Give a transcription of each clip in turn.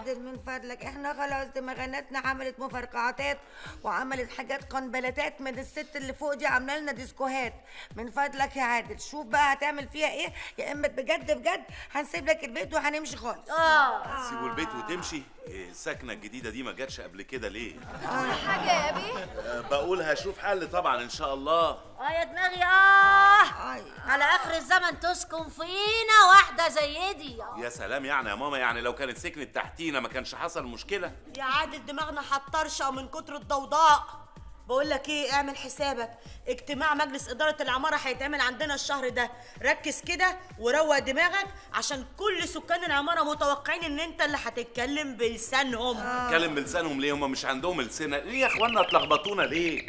عادل من فضلك احنا خلاص دماغناتنا عملت مفرقعاتات وعملت حاجات قنبلتات من الست اللي فوق دي عامله لنا ديسكوهات من فضلك يا عادل شوف بقى هتعمل فيها ايه يا اما بجد بجد هنسيب لك البيت وهنمشي خالص اه سيبوا البيت وتمشي إيه، السكنه الجديده دي ما جاتش قبل كده ليه حاجة يا بيه أه، بقول هشوف حل طبعا ان شاء الله اه يا دماغي اه آي. على اخر الزمن تسكن فينا واحده زي دي يا سلام يعني يا ماما يعني لو كانت سكنت تحتينا ما كانش حصل مشكله يا عادل دماغنا هتطرشق من كتر الضوضاء بقول لك ايه اعمل حسابك اجتماع مجلس اداره العماره هيتعمل عندنا الشهر ده ركز كده وروق دماغك عشان كل سكان العماره متوقعين ان انت اللي هتتكلم بلسانهم اتكلم بلسانهم ليه هم مش عندهم لسنه ليه يا اخوانا اتلخبطونا ليه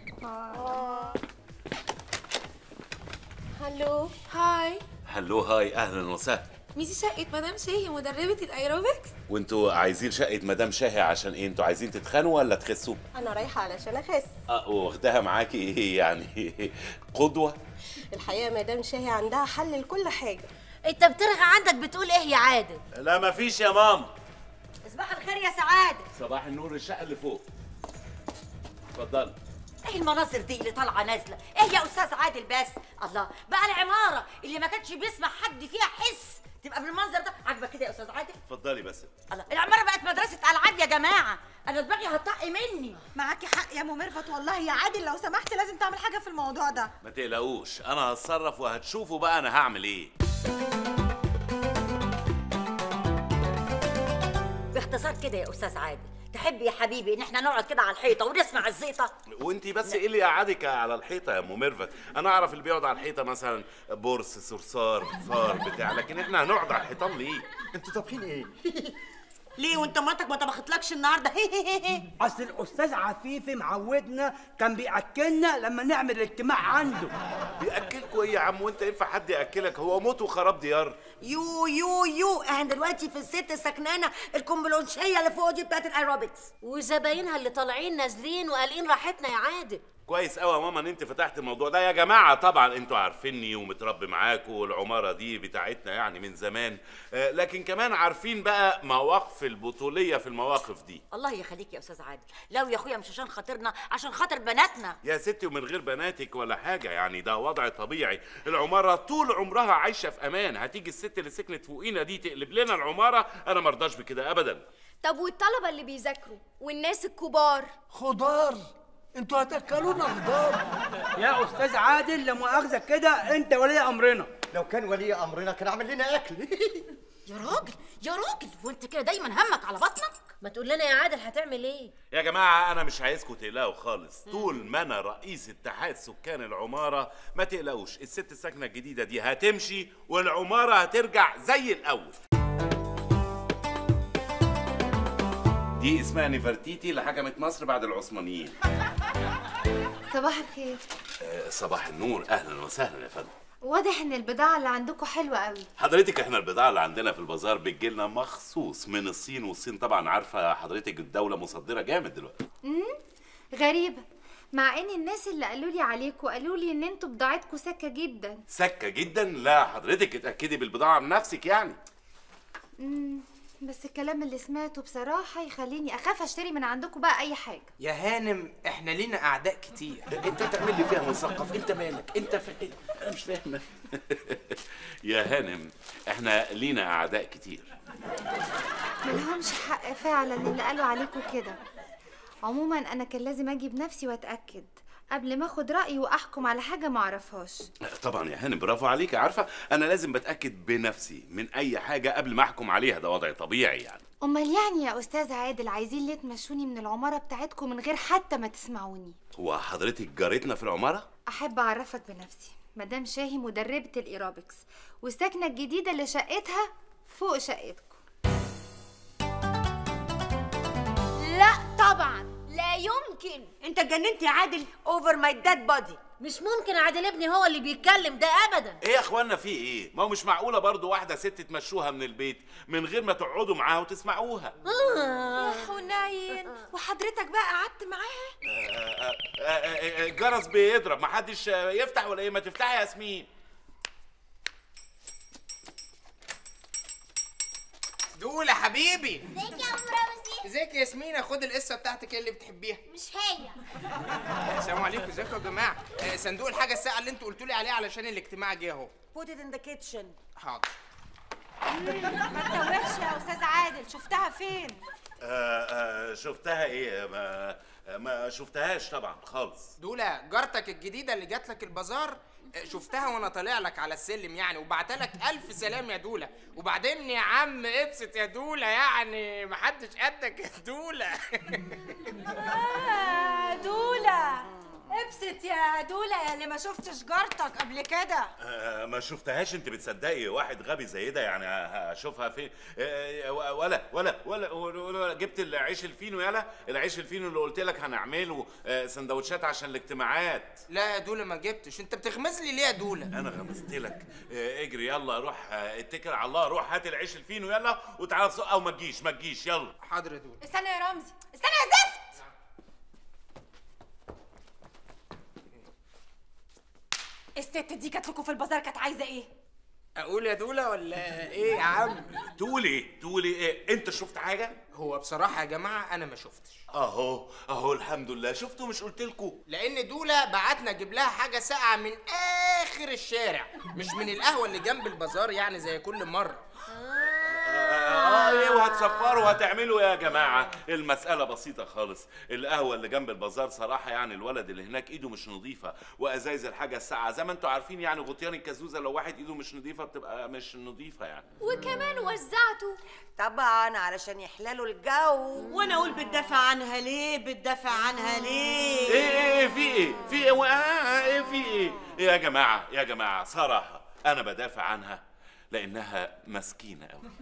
هلو هاي هلو هاي اهلا وسهلا ميزي شقة مدام شاهي مدربة الايروبكس وانتوا عايزين شقه مدام شاهي عشان ايه انتوا عايزين تتخانوا ولا تخسوا انا رايحه علشان اخس اه واخداها معاكي ايه يعني قدوه الحقيقه مدام شاهي عندها حل لكل حاجه انت بترغي عندك بتقول ايه يا عادل لا ما فيش يا ماما صباح الخير يا سعاده صباح النور الشقه اللي فوق اتفضلي ايه المناظر دي اللي طالعه نازله ايه يا استاذ عادل بس الله بقى العماره اللي ما كانش بيسمع حد فيها حس تبقى بالمنظر ده عاجبك كده يا استاذ عادل اتفضلي بس الله العماره بقت مدرسه العاب يا جماعه انا دماغي هتطق مني معاكي حق يا ام ميرفت والله يا عادل لو سمحت لازم تعمل حاجه في الموضوع ده ما تقلقوش انا هتصرف وهتشوفوا بقى انا هعمل ايه باختصار كده يا استاذ عادل تحب يا حبيبي ان احنا نقعد كده على الحيطه ونسمع الزيطه وانتي بس ايه اللي قعدك على الحيطه يا ام ميرفت انا اعرف اللي بيقعد على الحيطه مثلا بورس صرصار فار بتاع لكن احنا هنقعد على الحيطان ليه انتوا طابخين ايه؟ ليه وانت مراتك ما طبختلكش النهارده اصل الاستاذ عفيفي معودنا كان بياكلنا لما نعمل اجتماع عنده بياكلكوا ايه يا عم وانت ينفع حد ياكلك هو موت وخراب ديار يو يو يو احنا دلوقتي في الست سكنانه الكومبلونشيه اللي فوق دي بتاعت الايروبكس وزباينها اللي طالعين نازلين وقالقين راحتنا يا عادل كويس قوي يا ماما ان انت فتحت الموضوع ده يا جماعه طبعا انتوا عارفيني ومتربي معاكم والعماره دي بتاعتنا يعني من زمان آه، لكن كمان عارفين بقى مواقف البطوليه في المواقف دي الله يخليك يا استاذ عادل لو يا اخويا مش عشان خاطرنا عشان خاطر بناتنا يا ستي ومن غير بناتك ولا حاجة يعني ده وضع طبيعي العمارة طول عمرها عايشة في أمان هتيجي الست اللي سكنت فوقينا دي تقلب لنا العمارة أنا مرضاش بكده أبدا طب والطلبة اللي بيذاكروا والناس الكبار خضار انتوا هتاكلونا خضار يا استاذ عادل لا مؤاخذه كده انت ولي امرنا لو كان ولي امرنا كان عمل لنا اكل يا راجل يا راجل وانت كده دايما همك على بطنك ما تقول لنا يا عادل هتعمل ايه يا جماعة أنا مش عايزكم تقلقوا خالص طول ما أنا رئيس اتحاد سكان العمارة ما تقلقوش الست الساكنة الجديدة دي هتمشي والعمارة هترجع زي الأول دي اسمها نفرتيتي اللي حكمت مصر بعد العثمانيين صباح الخير آه، صباح النور أهلا وسهلا يا فندم واضح ان البضاعة اللي عندكم حلوة قوي حضرتك احنا البضاعة اللي عندنا في البازار بتجيلنا مخصوص من الصين والصين طبعا عارفة حضرتك الدولة مصدرة جامد دلوقتي غريبة مع ان الناس اللي قالوا لي عليكم قالوا لي ان انتوا بضاعتكم سكة جدا سكة جدا لا حضرتك اتأكدي بالبضاعة بنفسك يعني بس الكلام اللي سمعته بصراحة يخليني اخاف اشتري من عندكم بقى اي حاجة يا هانم احنا لينا اعداء كتير انت تعمل لي فيها مثقف انت مالك انت فاهم انا مش فاهم يا هانم احنا لينا اعداء كتير ملهمش حق فعلا اللي قالوا عليكم كده عموما انا كان لازم اجي بنفسي واتاكد قبل ما اخد رايي واحكم على حاجه ما اعرفهاش طبعا يا هانم برافو عليك عارفة انا لازم بتأكد بنفسي من اي حاجة قبل ما احكم عليها ده وضع طبيعي يعني امال يعني يا استاذ عادل عايزين ليه تمشوني من العماره بتاعتكم من غير حتى ما تسمعوني هو حضرتك جارتنا في العمارة احب اعرفك بنفسي مدام شاهي مدربه الايروبكس والساكنه الجديده اللي شقتها فوق شقتكم لا طبعا لا يمكن انت اتجننت يا عادل اوفر ماي ديد بودي مش ممكن عادل ابني هو اللي بيتكلم ده ابدا ايه يا اخوانا في ايه ما هو مش معقولة برضو واحدة ست تمشوها من البيت من غير ما تقعدوا معاها وتسمعوها يا حنين وحضرتك بقى قعدت معاها آه، آه، آه، الجرس بيضرب محدش آه، يفتح ولا ايه ما تفتحي يا ياسمين دولة حبيبي ازيك يا ام روزي ازيك يا ياسمينة خد القصة بتاعتك اللي بتحبيها مش هي السلام عليكم ازيكم يا جماعة آه، صندوق الحاجة الساعة اللي انتوا قلتوا لي عليه علشان الاجتماع جه اهو put it in the kitchen حاضر انت وحشه يا استاذ عادل شفتها فين آه آه شفتها ايه ما ما شفتهاش طبعا خالص دولة جارتك الجديدة اللي جات لك البازار آه، شفتها وانا طالع لك على السلم يعني وبعتلك الف سلام يا دولة وبعدين يا عم ابسط يا دولة يعني محدش قدك يا دولة آه دولة ابسط يا دولة يا اللي ما شفتش جارتك قبل كده آه ما شفتهاش انت بتصدقي واحد غبي زي ده يعني ه- هشوفها فين آه ولا ولا ولا, ولا, ولا جبت العيش الفينو يلا العيش الفينو اللي قلت لك هنعمله آه سندوتشات عشان الاجتماعات لا يا دولة ما جبتش انت بتغمز لي ليه يا دولة انا غمزت لك آه اجري يلا روح آه اتكل على الله روح هات العيش الفينو يلا وتعالى بسرعه او ما تجيش ما تجيش يلا حاضر يا دولة استنى يا رمزي استنى يا زفت الست دي كانت لكم في البازار كانت عايزه ايه اقول يا دولة ولا ايه يا عم تقول ايه تقول ايه انت شفت حاجه هو بصراحة يا جماعة انا ما شفتش اهو اهو الحمد لله شفتوا مش قلت لكم لان دولة بعتنا اجيب لها حاجة ساقعة من اخر الشارع مش من القهوة اللي جنب البازار يعني زي كل مرة اه ايه وهتصفروا وهتعملوا يا جماعه المساله بسيطه خالص القهوه اللي جنب البازار صراحه يعني الولد اللي هناك ايده مش نظيفه وازايز الحاجه الساقعه زي ما انتوا عارفين يعني غطيان الكازوزه لو واحد ايده مش نظيفه بتبقى مش نظيفه يعني وكمان وزعته طبعا علشان يحللوا الجو وانا اقول بتدافع عنها ليه بتدافع عنها ليه ايه ايه ايه في ايه في ايه و- آه، ايه في ايه يا جماعه يا جماعه صراحه انا بدافع عنها لانها مسكينه قوي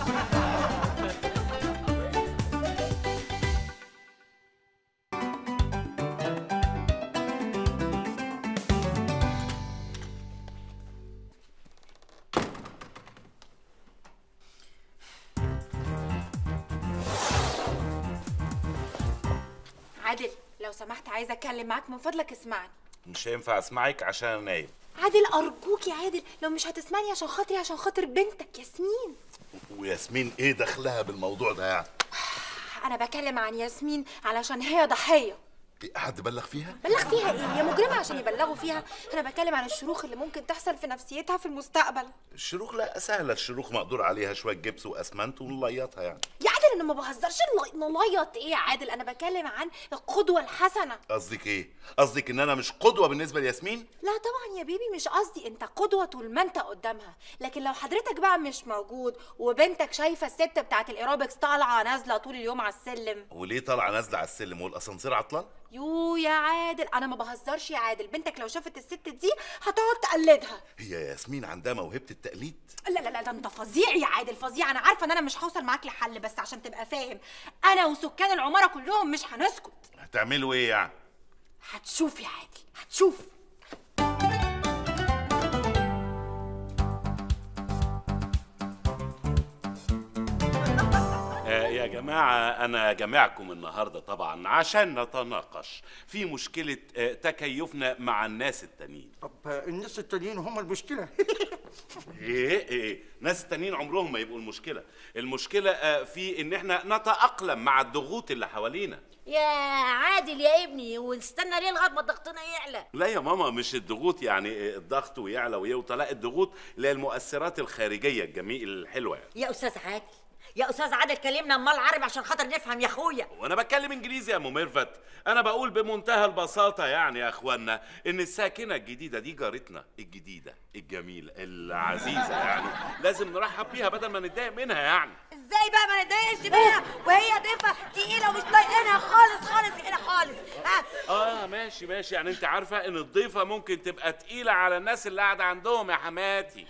عادل لو سمحت عايزه اتكلم معاك من فضلك اسمعني مش هينفع اسمعك عشان انا نايم عادل ارجوك يا عادل لو مش هتسمعني عشان خاطري عشان خاطر بنتك ياسمين وياسمين ايه دخلها بالموضوع ده يعني انا بكلم عن ياسمين علشان هي ضحيه إيه، حد بلغ فيها بلغ فيها ايه هي مجرمه عشان يبلغوا فيها انا بتكلم عن الشروخ اللي ممكن تحصل في نفسيتها في المستقبل الشروخ لا سهله الشروخ مقدور عليها شويه جبس واسمنت ونليطها يعني يا عادل انا ما بهزرش نلي- نليط ايه يا عادل انا بكلم عن القدوه الحسنه قصدك ايه قصدك ان انا مش قدوه بالنسبه لياسمين لا طبعا يا بيبي مش قصدي انت قدوه طول ما انت قدامها لكن لو حضرتك بقى مش موجود وبنتك شايفه الست بتاعت الايروبكس طالعه نازله طول اليوم على السلم وليه طالعه نازله على السلم والاسانسير عطلان يو يا عادل انا ما بهزرش يا عادل بنتك لو شافت الست دي هتقعد تقلدها هي ياسمين عندها موهبه التقليد لا لا لا ده انت فظيع يا عادل فظيع انا عارفه ان انا مش هوصل معاك لحل بس عشان تبقى فاهم انا وسكان العماره كلهم مش هنسكت هتعملوا ايه يعني هتشوف يا عادل هتشوف آه، يا جماعة أنا جامعكم النهاردة طبعا عشان نتناقش في مشكلة آه، تكيفنا مع الناس التانيين طب الناس التانيين هم المشكله إيه إيه ناس التانيين عمرهم ما يبقوا المشكلة المشكلة آه، في إن إحنا نتأقلم مع الضغوط اللي حوالينا يا عادل يا ابني ونستنى ليه لغايه ما ضغطنا يعلى لا يا ماما مش الضغوط يعني آه، الضغط ويعلى ويوطى لا الضغوط اللي هي المؤثرات الخارجية الجميل الحلوة يعني يا استاذ عادل يا استاذ عادل كلمنا امال عربي عشان خاطر نفهم يا اخويا وانا بتكلم انجليزي يا ام ميرفت انا بقول بمنتهى البساطه يعني يا اخوانا ان الساكنه الجديده دي جارتنا الجديده الجميله العزيزه يعني لازم نرحب بيها بدل ما نتضايق منها يعني ازاي بقى ما نتضايقش بيها وهي ضيفه تقيله ومش طايقينها خالص خالص هنا خالص ها اه ماشي ماشي يعني انت عارفه ان الضيفه ممكن تبقى تقيله على الناس اللي قاعده عندهم يا حماتي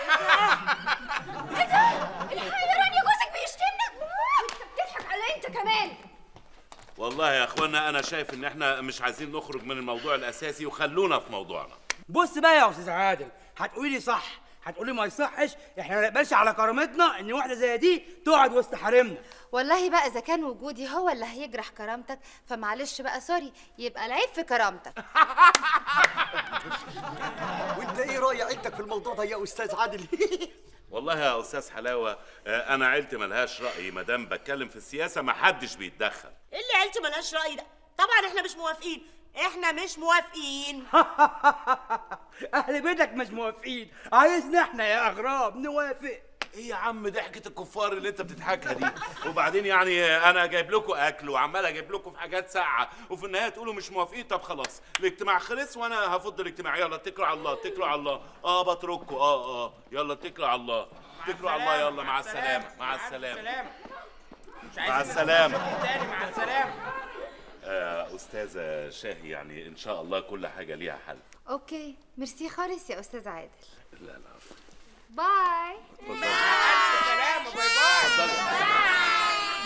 الحقيقة يا رانيا جوزك بيشتمنا انت بتضحك عليا انت كمان والله يا اخوانا انا شايف ان احنا مش عايزين نخرج من الموضوع الاساسي وخلونا في موضوعنا بص بقى يا استاذ عادل هتقولي لي صح هتقولي ما يصحش احنا ما نقبلش على كرامتنا ان واحده زي دي تقعد وسط حريمنا والله بقى اذا كان وجودي هو اللي هيجرح كرامتك فمعلش بقى سوري يبقى العيب في كرامتك وانت ايه راي عيلتك في الموضوع ده يا استاذ عادل والله يا استاذ حلاوه آه، انا عيلتي ملهاش راي ما دام بتكلم في السياسه ما حدش بيتدخل ايه اللي عيلتي ملهاش راي ده طبعا احنا مش موافقين احنا مش موافقين اهل بيتك مش موافقين عايزنا احنا يا اغراب نوافق ايه يا عم ضحكه الكفار اللي انت بتضحكها دي وبعدين يعني انا جايب لكم اكل وعمال اجيب لكم في حاجات ساقعه وفي النهايه تقولوا مش موافقين طب خلاص الاجتماع خلص وانا هفض الاجتماع يلا اتكلوا على الله اتكلوا على الله اه بتركوا اه اه يلا اتكلوا على الله اتكلوا على الله يلا مع السلامه مع السلامه سلام مش مع عايزين السلامه نشوفكم تاني مع السلامه آه استاذه شاهي يعني ان شاء الله كل حاجه ليها حل اوكي ميرسي خالص يا استاذ عادل لا لا عفوا. باي الف سلامه باي باي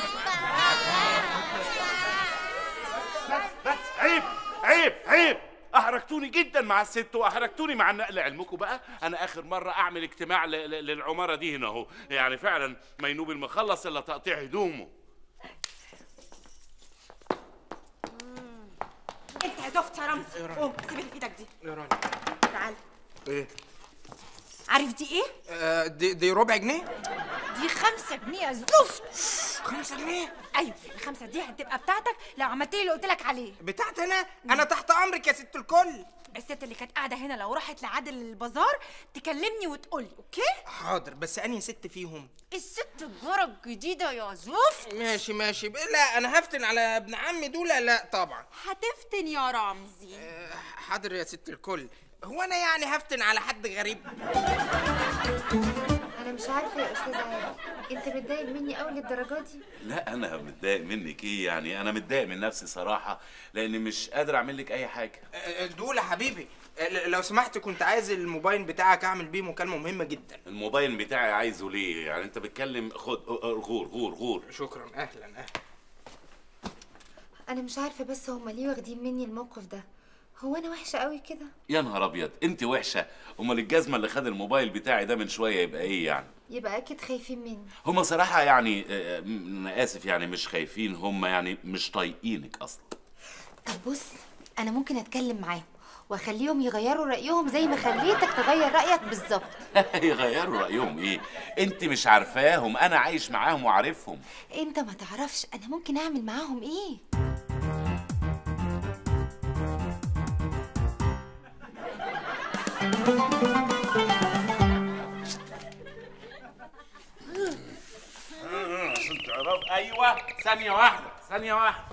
بس بس عيب عيب عيب احرجتوني جدا مع الست واحرجتوني مع النقل علمكم بقى انا اخر مره اعمل اجتماع ل- ل- للعماره دي هنا اهو يعني فعلا مينوب المخلص الا تقطيع هدومه انت يا زفت يا رمزي قوم سيب اللي في ايدك دي يا رانيا تعال ايه عارف دي ايه آه، دي دي ربع جنيه دي خمسة جنيه يا زفت خمسة جنيه ايوه الخمسة دي هتبقى بتاعتك لو عملت لي اللي قلت لك عليه بتاعتي انا انا تحت امرك يا ست الكل الست اللي كانت قاعدة هنا لو راحت لعادل البازار تكلمني وتقولي اوكي حاضر بس انهي ست فيهم الست الجارة الجديدة يا زفت ماشي ماشي ب- لا انا هفتن على ابن عمي دول لا طبعا هتفتن يا رمزي آه، حاضر يا ست الكل هو انا يعني هفتن على حد غريب انا مش عارفه يا استاذ عادل انت متضايق مني قوي للدرجه دي لا انا متضايق منك ايه يعني انا متضايق من نفسي صراحه لاني مش قادر اعمل لك اي حاجه آه، دول يا حبيبي آه، ل- لو سمحت كنت عايز الموبايل بتاعك اعمل بيه مكالمه مهمه جدا الموبايل بتاعي عايزه ليه يعني انت بتكلم خد غور غور غور شكرا اهلا اهلا انا مش عارفه بس هما ليه واخدين مني الموقف ده هو انا وحشه قوي كده يا نهار ابيض انت وحشه امال الجزمه اللي خد الموبايل بتاعي ده من شويه يبقى ايه يعني يبقى اكيد خايفين مني هما صراحه يعني آه، م- انا اسف يعني مش خايفين هما يعني مش طايقينك اصلا طب بص انا ممكن اتكلم معاهم واخليهم يغيروا رايهم زي ما خليتك تغير رايك بالظبط يغيروا رايهم ايه انت مش عارفاهم انا عايش معاهم وعارفهم انت ما تعرفش انا ممكن اعمل معاهم ايه عشان تعرف ايوه ثانيه واحده ثانيه واحده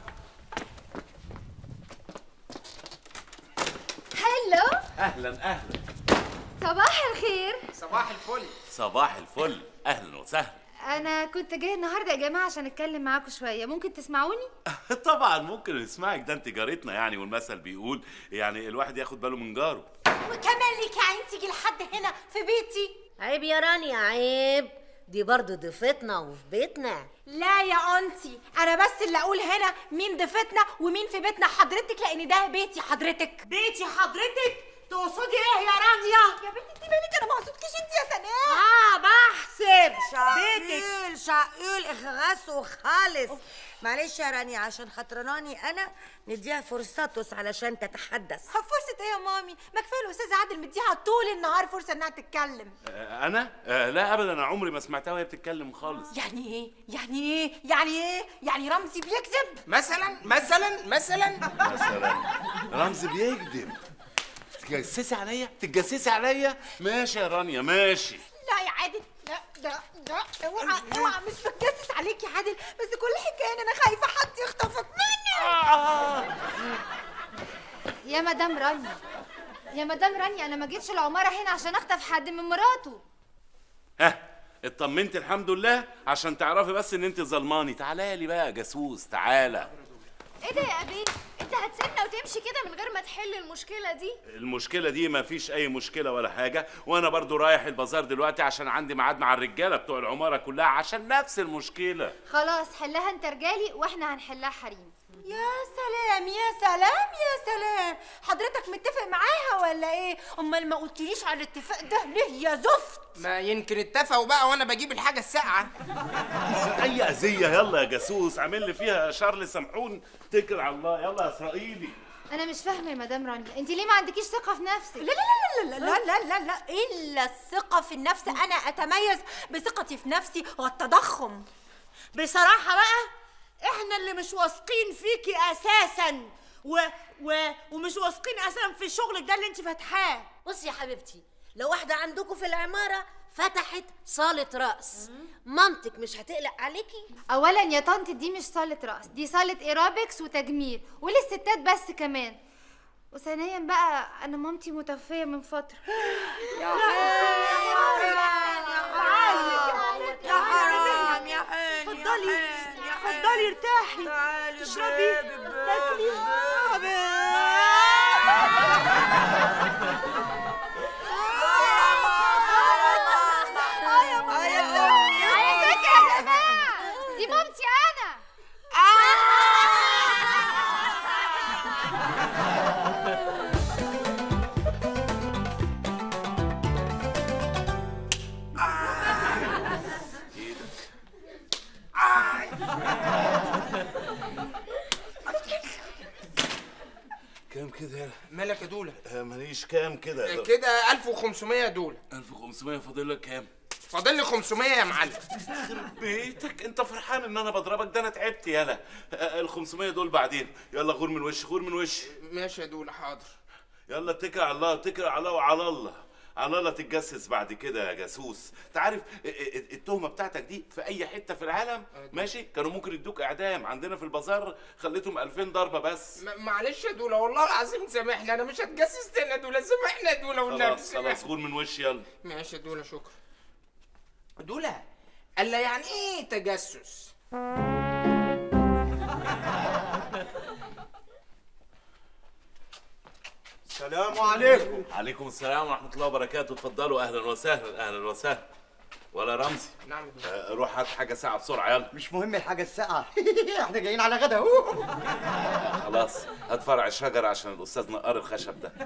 هلو اهلا اهلا صباح الخير صباح الفل صباح الفل اهلا وسهلا انا كنت جاي النهارده يا جماعه عشان اتكلم معاكم شويه ممكن تسمعوني طبعا ممكن نسمعك ده انت جارتنا يعني والمثل بيقول يعني الواحد ياخد باله من جاره وكمان ليك يا عين تيجي لحد هنا في بيتي عيب يا رانيا عيب دي برضو ضيفتنا وفي بيتنا لا يا انتي انا بس اللي اقول هنا مين ضيفتنا ومين في بيتنا حضرتك لان ده بيتي حضرتك بيتي حضرتك تقصدي ايه يا رانيا يا بنتي انت مالك انا ما اقصدكيش انت يا سناء اه بحسب بيتك شقيل شقيل اخغسه خالص معلش يا رانيا عشان خاطراني انا نديها فرصتس علشان تتحدث فرصة ايه يا مامي؟ ما كفايه الاستاذ عادل مديها طول النهار فرصة انها تتكلم. آه، انا آه، لا ابدا انا عمري ما سمعتها وهي بتتكلم خالص يعني ايه؟ يعني ايه؟ يعني ايه؟ يعني رمزي بيكذب؟ مثلا مثلا مثلا مثلا رمزي بيكذب تتجسسي عليا تتجسسي عليا ماشي يا رانيا ماشي لا يا عادل لا لا لا اوعى اوعى مش بتجسس عليك يا عادل بس كل حكايه ان انا خايفه حد يخطفك مني يا مدام رانيا يا مدام رانيا انا ما جيتش العماره هنا عشان اخطف حد من مراته ها اطمنت الحمد لله عشان تعرفي بس ان انت ظلماني تعالى لي بقى يا جاسوس تعالى ايه ده يا ابي انت هتسيبنا وتمشي كده من غير ما تحل المشكله دي المشكلة دي ما فيش أي مشكلة ولا حاجة وأنا برضو رايح البازار دلوقتي عشان عندي ميعاد مع الرجالة بتوع العمارة كلها عشان نفس المشكلة خلاص حلها انت رجالي واحنا هنحلها حريم يا سلام يا سلام يا سلام حضرتك متفق معاها ولا ايه امال ما قلتليش على الاتفاق ده ليه يا زفت ما يمكن اتفقوا بقى وانا بجيب الحاجه الساقعه أي أذية يلا يا جاسوس عامل لي فيها شارل سمحون اتكل على الله يلا يا إسرائيلي انا مش فاهمه يا مدام رانيا انت ليه ما عندكيش ثقه في نفسك لا لا لا لا لا لا لا لا الا الثقه في النفس انا اتميز بثقتي في نفسي والتضخم بصراحه بقى احنا اللي مش واثقين فيكي اساسا و... و... ومش واثقين اساسا في شغلك ده اللي انت فاتحاه بصي يا حبيبتي لو واحدة عندكم في العمارة فتحت صالة رأس مامتك مش هتقلق عليكي اولا يا طنط دي مش صاله رقص دي صاله ايروبكس وتجميل وللستات بس كمان وثانيا بقى انا مامتي متوفيه من فتره يا حرام يا حين اتفضلي اتفضلي ارتاحي تشربي تاكلي على فكره يا جماعه دي مامتي انا كام كده يلا مالك يا دوله آه، ماليش كام كده يا كده 1500 يا دوله 1500 فاضل لك كام فاضل لي 500 يا معلم بيتك انت فرحان ان انا بضربك ده انا تعبت يلا ال 500 دول بعدين يلا غور من وشي غور من وشي ماشي يا دوله حاضر يلا اتكل على الله اتكل على الله وعلى الله على الله تتجسس بعد كده يا جاسوس انت عارف ا- ا- التهمه بتاعتك دي في اي حته في العالم ماشي كانوا ممكن يدوك اعدام عندنا في البازار خليتهم 2000 ضربه بس م- معلش يا دوله والله العظيم سامحني انا مش هتجسس تاني يا دوله سامحني يا دوله والنبي خلاص سامحني. خلاص غور من وشي يلا ماشي يا دوله شكرا دوله قال يعني ايه تجسس السلام عليكم عليكم السلام ورحمه الله وبركاته اتفضلوا اهلا وسهلا اهلا وسهلا ولا رمزي نعم يا دوله آه، روح هات حاجه ساعه بسرعه يلا مش مهم الحاجة الساقعة احنا جايين على غدا اهو خلاص هات فرع الشجر عشان الاستاذ نقار الخشب ده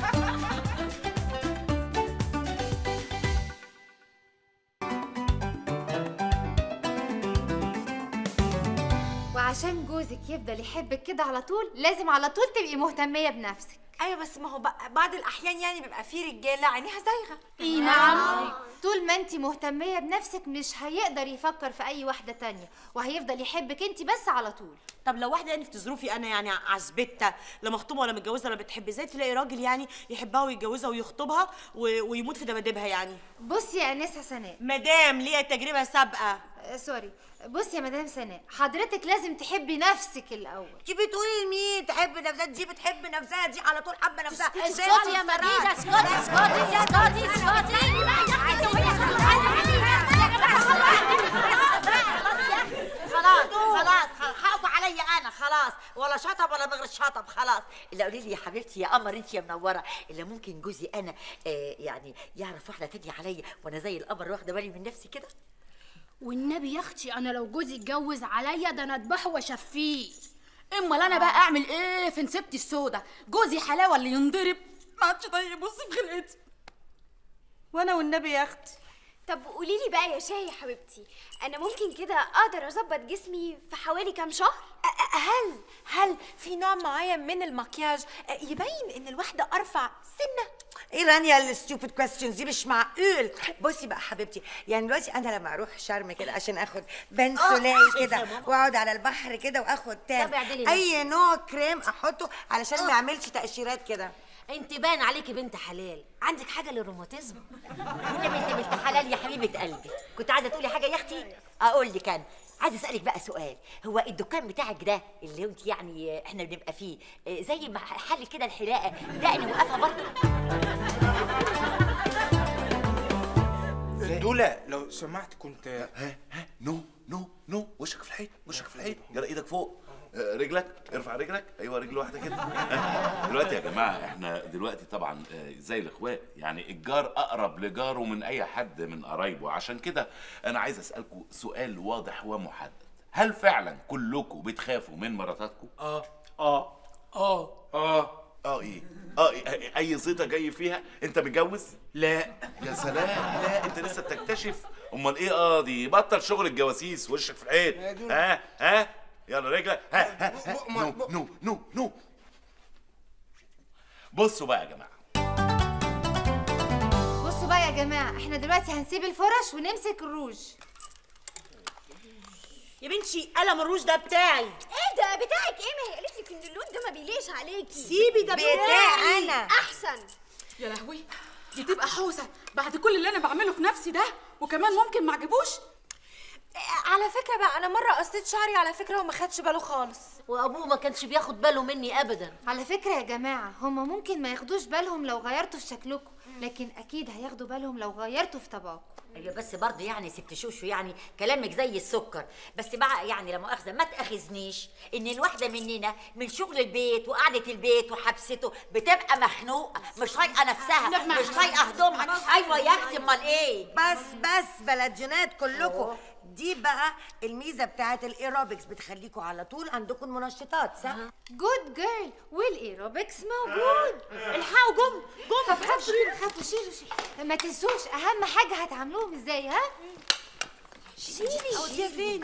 وعشان جوزك يفضل يحبك كده على طول لازم على طول تبقي مهتميه بنفسك ايوه بس ما هو بقى بعض الاحيان يعني بيبقى في رجاله عينيها زايغه اي نعم طول ما انت مهتميه بنفسك مش هيقدر يفكر في اي واحده تانية وهيفضل يحبك انت بس على طول طب لو واحده يعني في ظروفي انا يعني عزبتة لا مخطوبه ولا متجوزه ولا بتحب ازاي تلاقي راجل يعني يحبها ويتجوزها ويخطبها و... ويموت في دبادبها يعني بصي يا انسه سناء مدام ليها تجربه سابقه آه، سوري بصي يا مدام سناء حضرتك لازم تحبي نفسك الاول دي بتقولي لمين تحب نفسها دي بتحب نفسها دي على طول حابه نفسها اسكتي يا مدينة اسكتي اسكتي اسكتي اسكتي خلاص خلاص خلاص حقوا عليا انا خلاص ولا شطب ولا بغير شطب خلاص الا قولي لي يا حبيبتي يا قمر انت يا منوره الا ممكن جوزي انا آه يعني يعرف واحده تانية عليا وانا زي القمر واخده بالي من نفسي كده والنبي يا اختي انا لو جوزي اتجوز عليا ده انا اذبحه واشفيه امال انا بقى اعمل ايه في نسبتي السودا جوزي حلاوه اللي ينضرب ما عادش طيب يبص في خلقتي وانا والنبي يا اختي طب قولي لي بقى يا شاي يا حبيبتي انا ممكن كده اقدر اظبط جسمي في حوالي كام شهر هل هل في نوع معين من المكياج يبين ان الواحده ارفع سنه ايه رانيا الستوبid كويستشنز دي مش معقول بصي بقى حبيبتي يعني دلوقتي انا لما اروح شرم كده عشان اخد بنسولاي شايفة كده يا ماما؟ واقعد على البحر كده واخد تان طب اعدلي اي نوع كريم احطه علشان ما يعملش تقشيرات كده انت باين عليكي بنت حلال عندك حاجه للروماتيزم والنبي انت بنت حلال يا حبيبه قلبي كنت عايزه تقولي حاجه يا اختي اقول لك انا عايزه اسالك بقى سؤال هو الدكان بتاعك ده اللي انت يعني احنا بنبقى فيه اه، زي ما حل كده الحلاقه ده انا موقفه برضه دوله لو سمحت كنت ها ها نو نو نو وشك في الحيط وشك في الحيط يلا ايدك فوق آه، رجلك ارفع رجلك ايوه رجل واحده كده ها، دلوقتي يا جماعه احنا دلوقتي طبعا آه، زي الاخوات يعني الجار اقرب لجاره من اي حد من قرايبه عشان كده انا عايز اسالكم سؤال واضح ومحدد هل فعلا كلكم بتخافوا من مراتاتكم اه اه اه اه اه ايه اه إيه؟ اي زيطه جاي فيها انت متجوز لا يا سلام لا انت لسه بتكتشف امال ايه اه دي بطل شغل الجواسيس وشك في الحيط ها ها يلا رجلك ها ها ها نو نو نو نو بصوا بقى يا جماعه بصوا بقى يا جماعه احنا دلوقتي هنسيب الفرش ونمسك الروج يا بنتي قلم الروج ده بتاعي ايه ده بتاعك ايه ما هي قالت لك ان اللون ده ما بيليش عليكي سيبي ده بتاعي انا احسن يا لهوي دي تبقى حوسه بعد كل اللي انا بعمله في نفسي ده وكمان ممكن ما عجبوش على فكره بقى انا مره قصيت شعري على فكره وما خدش باله خالص وابوه ما كانش بياخد باله مني ابدا على فكره يا جماعه هما ممكن ما ياخدوش بالهم لو غيرتوا في شكلكم لكن اكيد هياخدوا بالهم لو غيرتوا في طبعكم ايوه بس برضه يعني ست شوشو يعني كلامك زي السكر بس بقى يعني لا مؤاخذه ما تاخذنيش ان الواحده مننا من شغل البيت وقعده البيت وحبسته بتبقى مخنوقه مش طايقه نفسها مش طايقه هدومها ايوه يا اختي امال ايه بس بس بلدجنات كلكم دي بقى الميزه بتاعت الايروبكس بتخليكم على طول عندكم منشطات صح جود جيرل والايروبكس موجود الحقوا جم جم طب خافوا خافوا شيلوا شيلوا ما تنسوش اهم حاجه هتعملوهم ازاي ها شيلي اوديها فين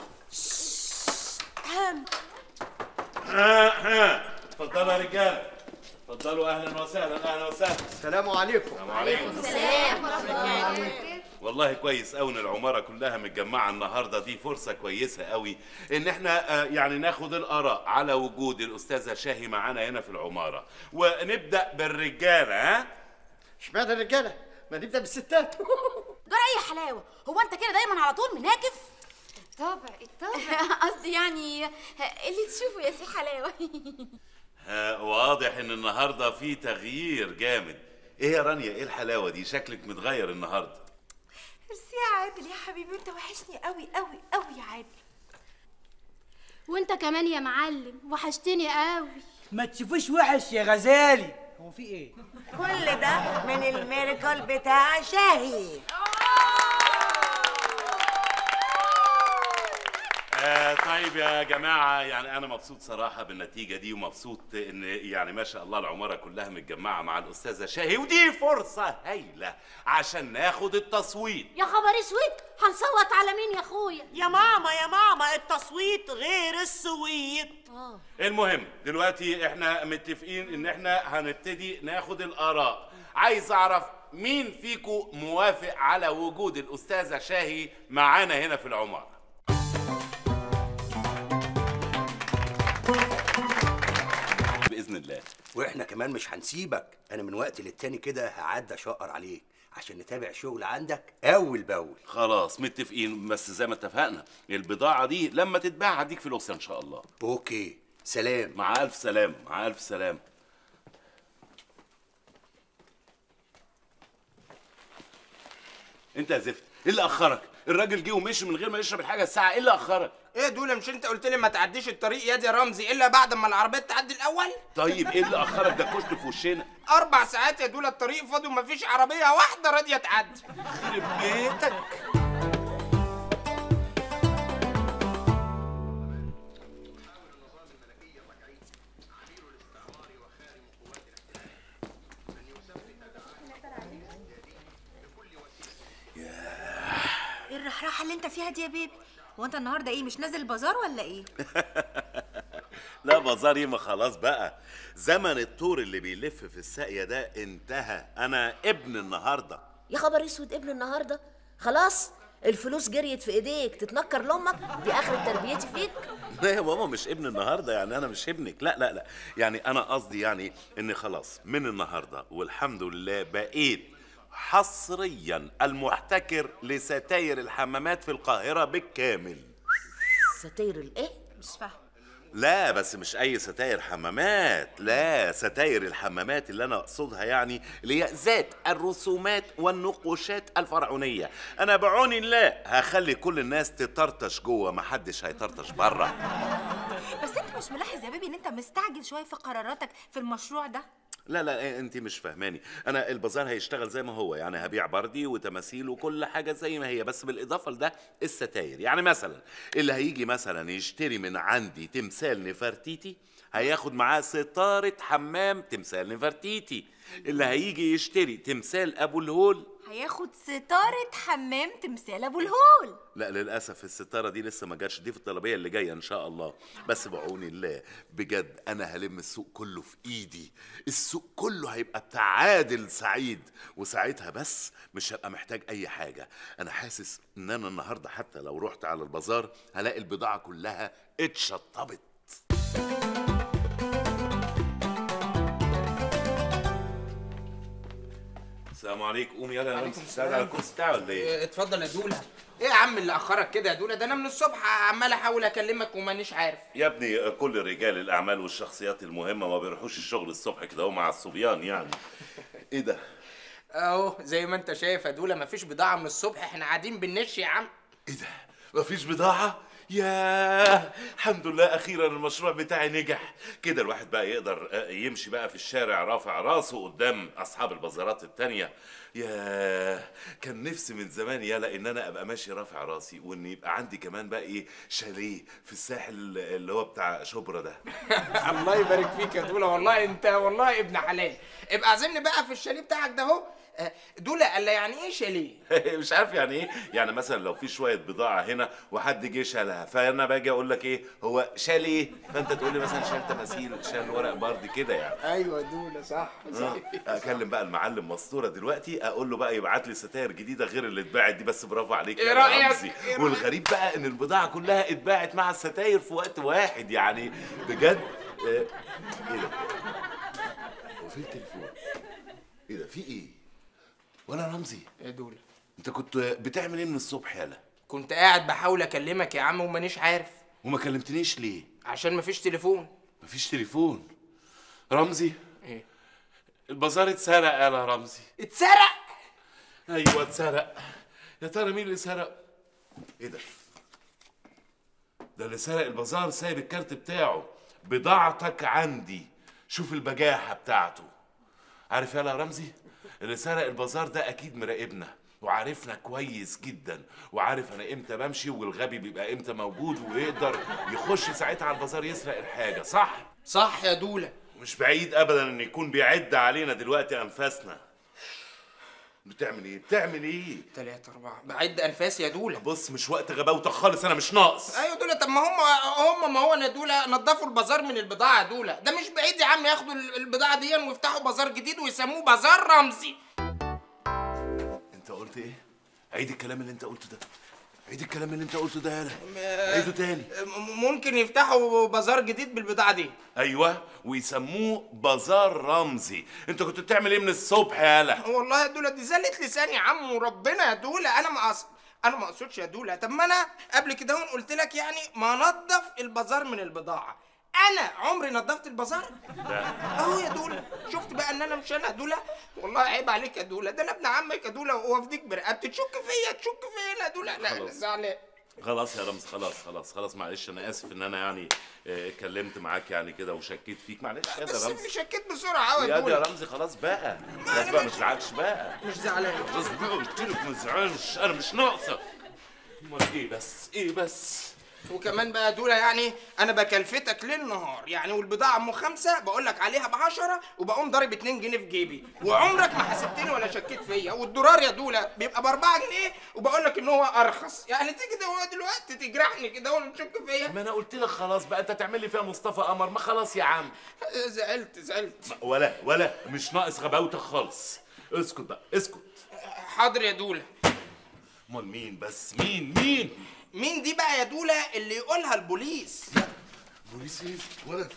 هم ها ها اتفضلوا يا رجاله اتفضلوا اهلا وسهلا اهلا وسهلا السلام عليكم السلام عليكم السلام ورحمه الله وبركاته والله كويس قوي ان العماره كلها متجمعه النهارده دي فرصه كويسه قوي ان احنا آه، يعني ناخد الاراء على وجود الاستاذه شاهي معانا هنا في العماره ونبدا بالرجاله ها اشمعنى الرجاله ما نبدا بالستات ده اي حلاوه هو انت كده دايما على طول مناكف الطبع الطبع قصدي يعني اللي تشوفه يا سي حلاوه آه، واضح ان النهارده في تغيير جامد ايه يا رانيا ايه الحلاوه دي شكلك متغير النهارده ميرسي يا عادل يا حبيبي انت وحشني قوي قوي قوي يا عادل وانت كمان يا معلم وحشتني قوي ما تشوفوش وحش يا غزالي هو في ايه كل ده من الميركل بتاع شاهي آه طيب يا جماعة يعني أنا مبسوط صراحة بالنتيجة دي ومبسوط إن يعني ما شاء الله العمارة كلها متجمعة مع الأستاذة شاهي ودي فرصة هايلة عشان ناخد التصويت يا خبر اسود هنصوت على مين يا اخويا يا ماما يا ماما التصويت غير السويت المهم دلوقتي احنا متفقين إن احنا هنبتدي ناخد الآراء عايز أعرف مين فيكم موافق على وجود الأستاذة شاهي معانا هنا في العمارة بإذن الله واحنا كمان مش هنسيبك انا من وقت للتاني كده هعدي اشقر عليك عشان نتابع شغل عندك اول باول خلاص متفقين بس زي ما اتفقنا البضاعة دي لما تتباع هديك فلوسها إن شاء الله اوكي سلام مع ألف سلام مع ألف سلام أنت يا زفت إيه اللي أخرك؟ الراجل جه ومشي من غير ما يشرب الحاجة الساعة إيه اللي أخرك؟ ايه دول مش انت قلت لي ما تعديش الطريق يا دي رمزي الا بعد ما العربيه تعدي الاول طيب إيه اللي أخرك ده كشت في وشنا؟ اربع ساعات يا دول الطريق فاضي ومفيش عربيه واحده راضيه تعدي يخرب بيتك ايه الرحراحه اللي انت فيها دي يا بيبي هو انت النهارده ايه مش نازل البازار ولا ايه لا بازار ما خلاص بقى زمن الطور اللي بيلف في الساقية ده انتهى أنا ابن النهاردة يا خبر اسود ابن النهارده خلاص الفلوس جريت في ايديك تتنكر لامك دي اخر تربيتي فيك لا يا ماما مش ابن النهارده يعني انا مش ابنك لا لا لا يعني انا قصدي يعني ان خلاص من النهارده والحمد لله بقيت حصريا المحتكر لستاير الحمامات في القاهره بالكامل ستاير الايه مش فاهم لا بس مش اي ستاير حمامات لا ستاير الحمامات اللي انا اقصدها يعني اللي هي ذات الرسومات والنقوشات الفرعونيه انا بعون الله هخلي كل الناس تطرطش جوه محدش هيطرطش بره بس انت مش ملاحظ يا بيبي ان انت مستعجل شويه في قراراتك في المشروع ده لا لا انت مش فاهماني انا البازار هيشتغل زي ما هو يعني هبيع بردي وتماثيل وكل حاجه زي ما هي بس بالاضافه لده الستاير يعني مثلا اللي هيجي مثلا يشتري من عندي تمثال نفرتيتي هياخد معاه ستاره حمام تمثال نفرتيتي اللي هيجي يشتري تمثال ابو الهول هياخد ستارة حمام تمثال ابو الهول لا للاسف الستاره دي لسه ما جاتش دي في الطلبيه اللي جايه ان شاء الله بس بعون الله بجد انا هلم السوق كله في ايدي السوق كله هيبقى بتاع عادل سعيد وساعتها بس مش هبقى محتاج اي حاجه انا حاسس ان انا النهارده حتى لو رحت على البازار هلاقي البضاعه كلها اتشطبت السلام عليكم قوم يلا يا عليكم رمزي قاعد على الكرسي بتاعي ولا ايه؟ إيه، اتفضل يا دوله ايه يا عم اللي اخرك كده يا دوله ده انا من الصبح عمال احاول اكلمك ومانيش عارف يا ابني كل رجال الاعمال والشخصيات المهمه ما بيروحوش الشغل الصبح كده هو مع الصبيان يعني ايه ده؟ اهو زي ما انت شايف يا دوله مفيش بضاعه من الصبح احنا قاعدين بنش يا عم مفيش بضاعة؟ ياه الحمد لله أخيرا المشروع بتاعي نجح كده الواحد بقى يقدر آه، يمشي بقى في الشارع رافع راسه قدام أصحاب البازارات التانية ياه كان نفسي من زمان يالا إن أنا أبقى ماشي رافع راسي وإن يبقى عندي كمان بقى إيه شاليه في الساحل اللي هو بتاع شبرا ده الله يبارك فيك يا دوله والله انت والله ابن حلال ابقى عزمني بقى في الشاليه بتاعك ده اهو آه، دوله قال لي يعني ايه شاليه مش عارف يعني ايه يعني مثلا لو في شويه بضاعه هنا وحد جه شالها فانا باجي اقول لك ايه هو شال ايه فانت تقول لي مثلا شال تماثيل شال ورق برد كده يعني ايوه دوله صح آه. اكلم بقى المعلم مسطوره دلوقتي اقول له بقى يبعت لي ستاير جديده غير اللي اتباعت دي بس برافو عليك إيه يا رأيك؟ رمزي. إيه رأيك؟ والغريب بقى ان البضاعه كلها اتباعت مع الستاير في وقت واحد يعني بجد آه، ايه ده هو فين التليفون ايه ده في ايه ولا رمزي يا دوله انت كنت بتعمل ايه من الصبح يالا كنت قاعد بحاول اكلمك يا عم ومانيش عارف وما كلمتنيش ليه عشان مفيش تليفون مفيش تليفون رمزي ايه البازار اتسرق يا رمزي اتسرق ايوه اتسرق يا ترى مين اللي سرق ايه ده ده اللي سرق البازار سايب الكارت بتاعه بضاعتك عندي شوف البجاحه بتاعته عارف يالا يا رمزي اللي سرق البازار ده اكيد مراقبنا وعارفنا كويس جدا وعارف انا امتى بمشي والغبي بيبقى امتى موجود ويقدر يخش ساعتها على البازار يسرق الحاجه صح صح يا دوله مش بعيد ابدا ان يكون بيعد علينا دلوقتي انفاسنا بتعمل ايه بتعمل ايه تلاتة أربعة بعد أنفاسي يا دولة بص مش وقت غباوتك خالص أنا مش ناقص أيوة دولة طب ما هم هم ما هو يا دولة نضفوا البازار من البضاعة يا دولة ده مش بعيد يا عم ياخدوا ال- البضاعة دي ويفتحوا بازار جديد ويسموه بازار رمزي انت قلت ايه عيد الكلام اللي انت قلته ده عيد الكلام اللي انت قلته ده يالا عيده تاني م- ممكن يفتحوا بازار جديد بالبضاعة دي ايوه ويسموه بازار رمزي انت كنت بتعمل ايه من الصبح يالا والله يا دولة دي زلت لساني يا عم وربنا يا دولة أنا ما أقصد أنا ما أقصدش يا دولة طب ما أنا قبل كده هون قلت لك يعني ما نضف البازار من البضاعة أنا عمري نضفت البازار أهو يا دولة شفت بقى إن أنا مش أنا يا دولة والله عيب عليك يا دولة ده أنا ابن عمك يا دولة وأفديك برقبتي تشك فيا تشك فيا يا دولة لا لا خلاص. زعلان خلاص يا رمز خلاص خلاص خلاص معلش انا اسف ان انا يعني اه، اتكلمت معاك يعني كده وشكيت فيك معلش يا بس ده رمز شكيت بسرعة أوي يا يا ده يا دولة رمزي خلاص بقى خلاص بقى ما تزعلش بقى مش زعلان خلاص بقى قلت لك ما تزعلش انا مش ناقصه امال ايه بس ايه بس وكمان بقى دولة يعني انا بكلفتك ليل نهار يعني والبضاعه ام خمسه بقول لك عليها ب 10 وبقوم ضارب 2 جنيه في جيبي وعمرك ما حسبتني ولا شكيت فيا والدولار يا دوله بيبقى ب 4 جنيه وبقول لك ان هو ارخص يعني تيجي ده دلوقتي تجرحني كده وتشك فيا ما انا قلت لك خلاص بقى انت تعمل لي فيها مصطفى قمر ما خلاص يا عم زعلت زعلت ولا ولا مش ناقص غباوتك خالص اسكت بقى اسكت حاضر يا دوله امال مين بس مين مين مين دي بقى يا دوله اللي يقولها البوليس بوليس ايه ولا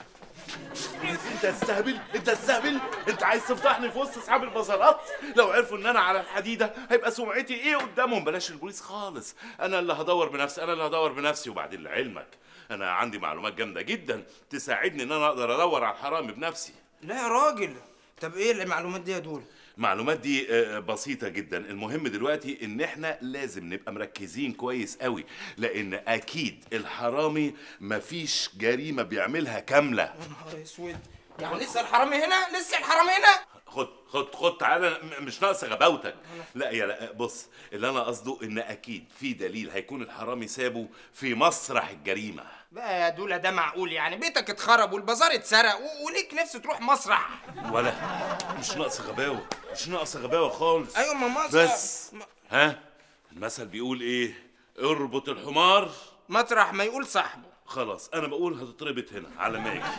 بوليس انت تستهبل انت تستهبل انت عايز تفضحني في وسط اصحاب البازارات لو عرفوا ان انا على الحديده هيبقى سمعتي ايه قدامهم بلاش البوليس خالص انا اللي هدور بنفسي انا اللي هدور بنفسي وبعدين لعلمك انا عندي معلومات جامده جدا تساعدني ان انا اقدر ادور على الحرامي بنفسي لا يا راجل طب ايه المعلومات دي يا دوله المعلومات دي آه، بسيطة جدا المهم دلوقتي ان احنا لازم نبقى مركزين كويس قوي لان اكيد الحرامي مفيش جريمة بيعملها كاملة يا نهار اسود يعني لسه الحرامي هنا لسه الحرامي هنا خد خد خد تعالى م- مش ناقص غباوتك لا يا لا بص اللي انا قصده ان اكيد في دليل هيكون الحرامي سابه في مسرح الجريمة بقى يا دوله ده معقول يعني بيتك اتخرب والبازار اتسرق و- وليك نفس تروح مسرح ولا مش ناقص غباوة مش ناقصه غباوه خالص ايوه ما مصر بس ها المثل بيقول ايه اربط الحمار مطرح ما يقول صاحبه خلاص انا بقول هتتربط هنا على ما يجي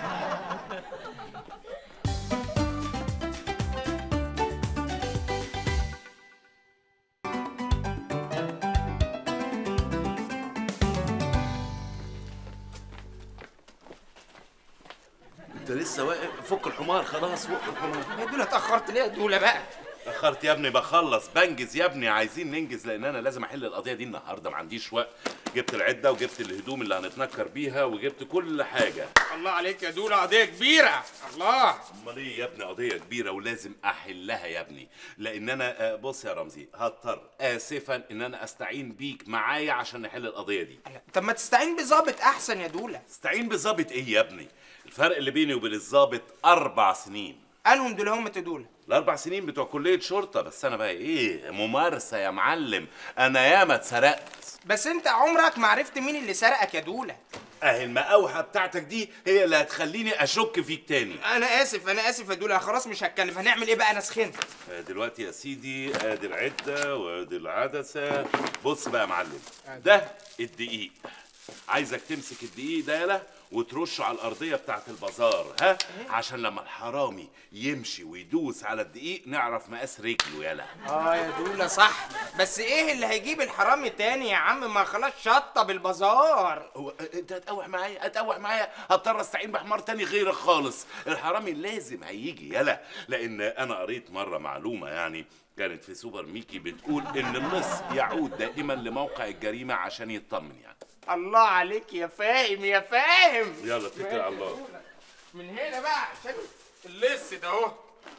انت لسه واقف فك الحمار خلاص فك الحمار يا دوله اتاخرت ليه يا دوله بقى اخرت يا ابني بخلص بنجز يا ابني عايزين ننجز لان انا لازم احل القضيه دي النهارده ما عنديش وقت جبت العده وجبت الهدوم اللي هنتنكر بيها وجبت كل حاجه الله عليك يا دوله قضيه كبيره الله امال ايه يا ابني قضيه كبيره ولازم احلها يا ابني لان انا آه، بص يا رمزي هضطر اسفا ان انا استعين بيك معايا عشان نحل القضيه دي طب ما تستعين بظابط احسن يا دوله استعين بظابط ايه يا ابني الفرق اللي بيني وبين الظابط اربع سنين انهم دول هم تدوله الاربع سنين بتوع كليه شرطه بس انا بقى ايه ممارسه يا معلم انا ياما اتسرقت بس انت عمرك ما عرفت مين اللي سرقك يا دوله اهي المقاوحه بتاعتك دي هي اللي هتخليني اشك فيك تاني انا اسف انا اسف يا دوله خلاص مش هتكلم هنعمل ايه بقى انا سخنت آه، دلوقتي يا سيدي ادي العده وادي العدسه بص بقى يا معلم ده الدقيق عايزك تمسك الدقيق ده يلا وترشه على الارضيه بتاعت البازار ها عشان لما الحرامي يمشي ويدوس على الدقيق نعرف مقاس رجله يلا اه يا دوله صح بس ايه اللي هيجيب الحرامي تاني يا عم ما خلاص شطه بالبازار هو انت هتقوح معايا هتقوح معايا هضطر استعين بحمار تاني غيرك خالص الحرامي لازم هيجي يلا لان انا قريت مره معلومه يعني كانت في سوبر ميكي بتقول ان اللص يعود دائما لموقع الجريمه عشان يطمن يعني الله عليك يا فاهم يا فاهم يلا اتكل على الله من هنا بقى عشان اللص ده اهو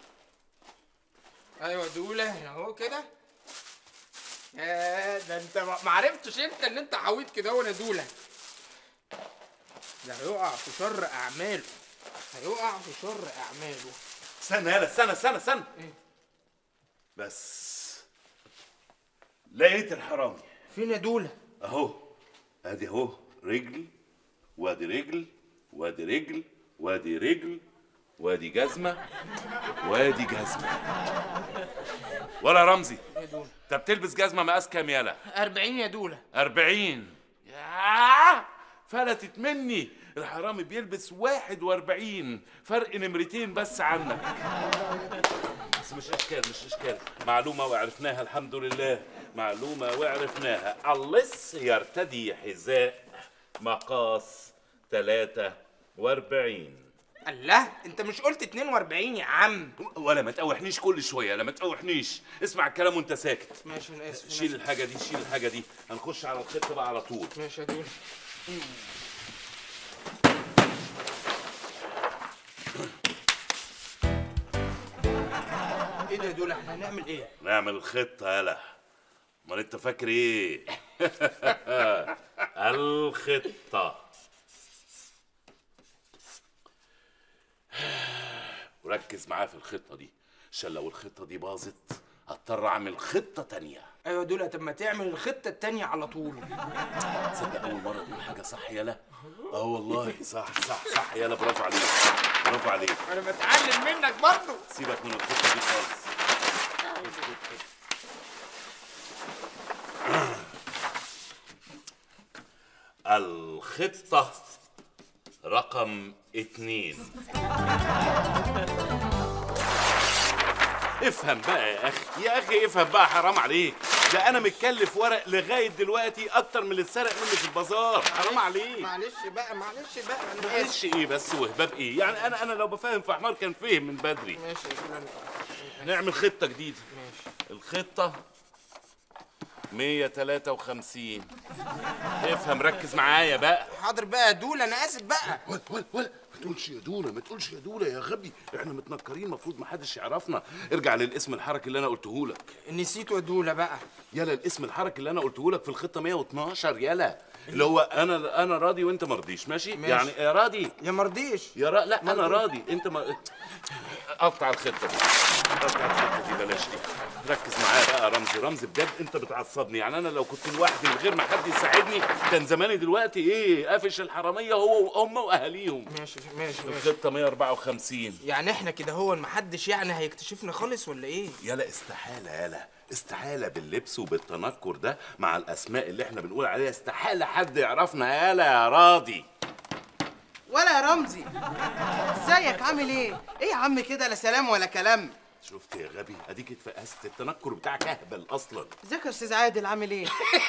ايوه دوله هنا اهو كده يا ده انت ما ما عرفتش انت ان انت حويط كده وانا دوله ده هيقع في شر اعماله هيقع في شر اعماله استنى يلا استنى استنى استنى بس لقيت الحرامي فين يا دوله اهو ادي اهو رجل وادي رجل وادي رجل وادي رجل وادي جزمه وادي جزمه ولا رمزي يا دوله انت بتلبس جزمه مقاس كام يالا 40 يا دوله 40 ياه فلتت مني الحرامي بيلبس 41 فرق نمرتين بس عنك بس مش اشكال مش اشكال معلومه وعرفناها الحمد لله معلومه وعرفناها اللص يرتدي حذاء مقاس 43 الله انت مش قلت 42 يا عم ولا ما تقوحنيش كل شويه لا ما تقوحنيش اسمع الكلام وانت ساكت ماشي انا اسف شيل الحاجه دي شيل الحاجه دي هنخش على الخطه بقى على طول ماشي يا دوله ايه ده يا دوله احنا هنعمل ايه نعمل الخطة يلا امال انت فاكر ايه الخطة وركز معايا في الخطة دي عشان لو الخطة دي باظت هضطر اعمل خطة تانية ايوه يا دوله طب ما تعمل الخطه التانيه على طول تصدق اول مرة تقول حاجة صح يلا اه والله صح صح صح يلا برافو عليك برافو عليك انا بتعلم منك برضه سيبك من الخطة دي خالص الخطة رقم اتنين افهم بقى يا اخي يا اخي افهم بقى حرام عليك ده انا متكلف ورق لغايه دلوقتي اكتر من اللي اتسرق مني في البازار حرام عليك معلش بقى معلش بقى انا معلش اسف ايه بس وهباب ايه يعني انا انا لو بفهم في حمار كان فهم من بدري ماشي يا دوله نعمل خطه جديده ماشي الخطه 153 افهم ركز معايا بقى حاضر بقى يا دوله انا اسف بقى ولا ولا ولا ما تقولش يا دوله ما تقولش يا دوله يا غبي احنا متنكرين المفروض ما حدش يعرفنا ارجع للاسم الحركي اللي انا قلته لك نسيته يا دوله بقى يلا الاسم الحركي اللي انا قلته لك في الخطه 112 يلا اللي هو انا انا راضي وانت مرضيش ماشي, ماشي. يعني يا راضي يا مرضيش يا را... لا انا مرضي. راضي انت ما قطع الخطه دي قطع الخطه دي بلاش دي ركز معايا بقى يا رمزي رمزي بجد انت بتعصبني يعني انا لو كنت لوحدي من غير ما حد يساعدني كان زماني دلوقتي ايه قافش الحراميه هو وامه واهاليهم ماشي ماشي ماشي الخطه 154 يعني احنا كده هو محدش يعني هيكتشفنا خالص ولا ايه يلا استحاله يلا استحاله باللبس وبالتنكر ده مع الاسماء اللي احنا بنقول عليها استحاله حد يعرفنا يالا يا راضي ولا يا رمزي ازيك عامل ايه ايه يا عم كده لا سلام ولا كلام شفت يا غبي اديك اتفقست التنكر بتاعك اهبل اصلا ازيك يا استاذ عادل عامل ايه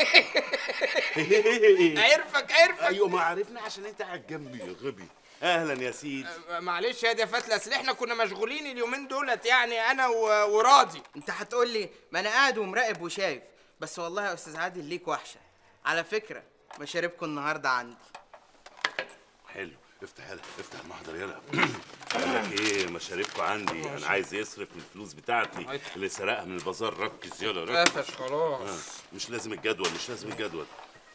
عرفك عرفك ايوه ما عرفنا عشان انت قاعد جنبي يا غبي اهلا يا سيدي معلش يا دي فتله اصل احنا كنا مشغولين اليومين دولت يعني انا و- وراضي انت هتقول لي ما انا قاعد ومراقب وشايف بس والله يا استاذ عادل ليك وحشه على فكره مشاربكم النهارده عندي حلو افتح يلا افتح المحضر يلا بقول لك ايه مشاريبكم عندي انا عايز يصرف من الفلوس بتاعتي اللي سرقها من البازار ركز يلا ركز قفش خلاص. آه، مش لازم الجدول مش لازم الجدول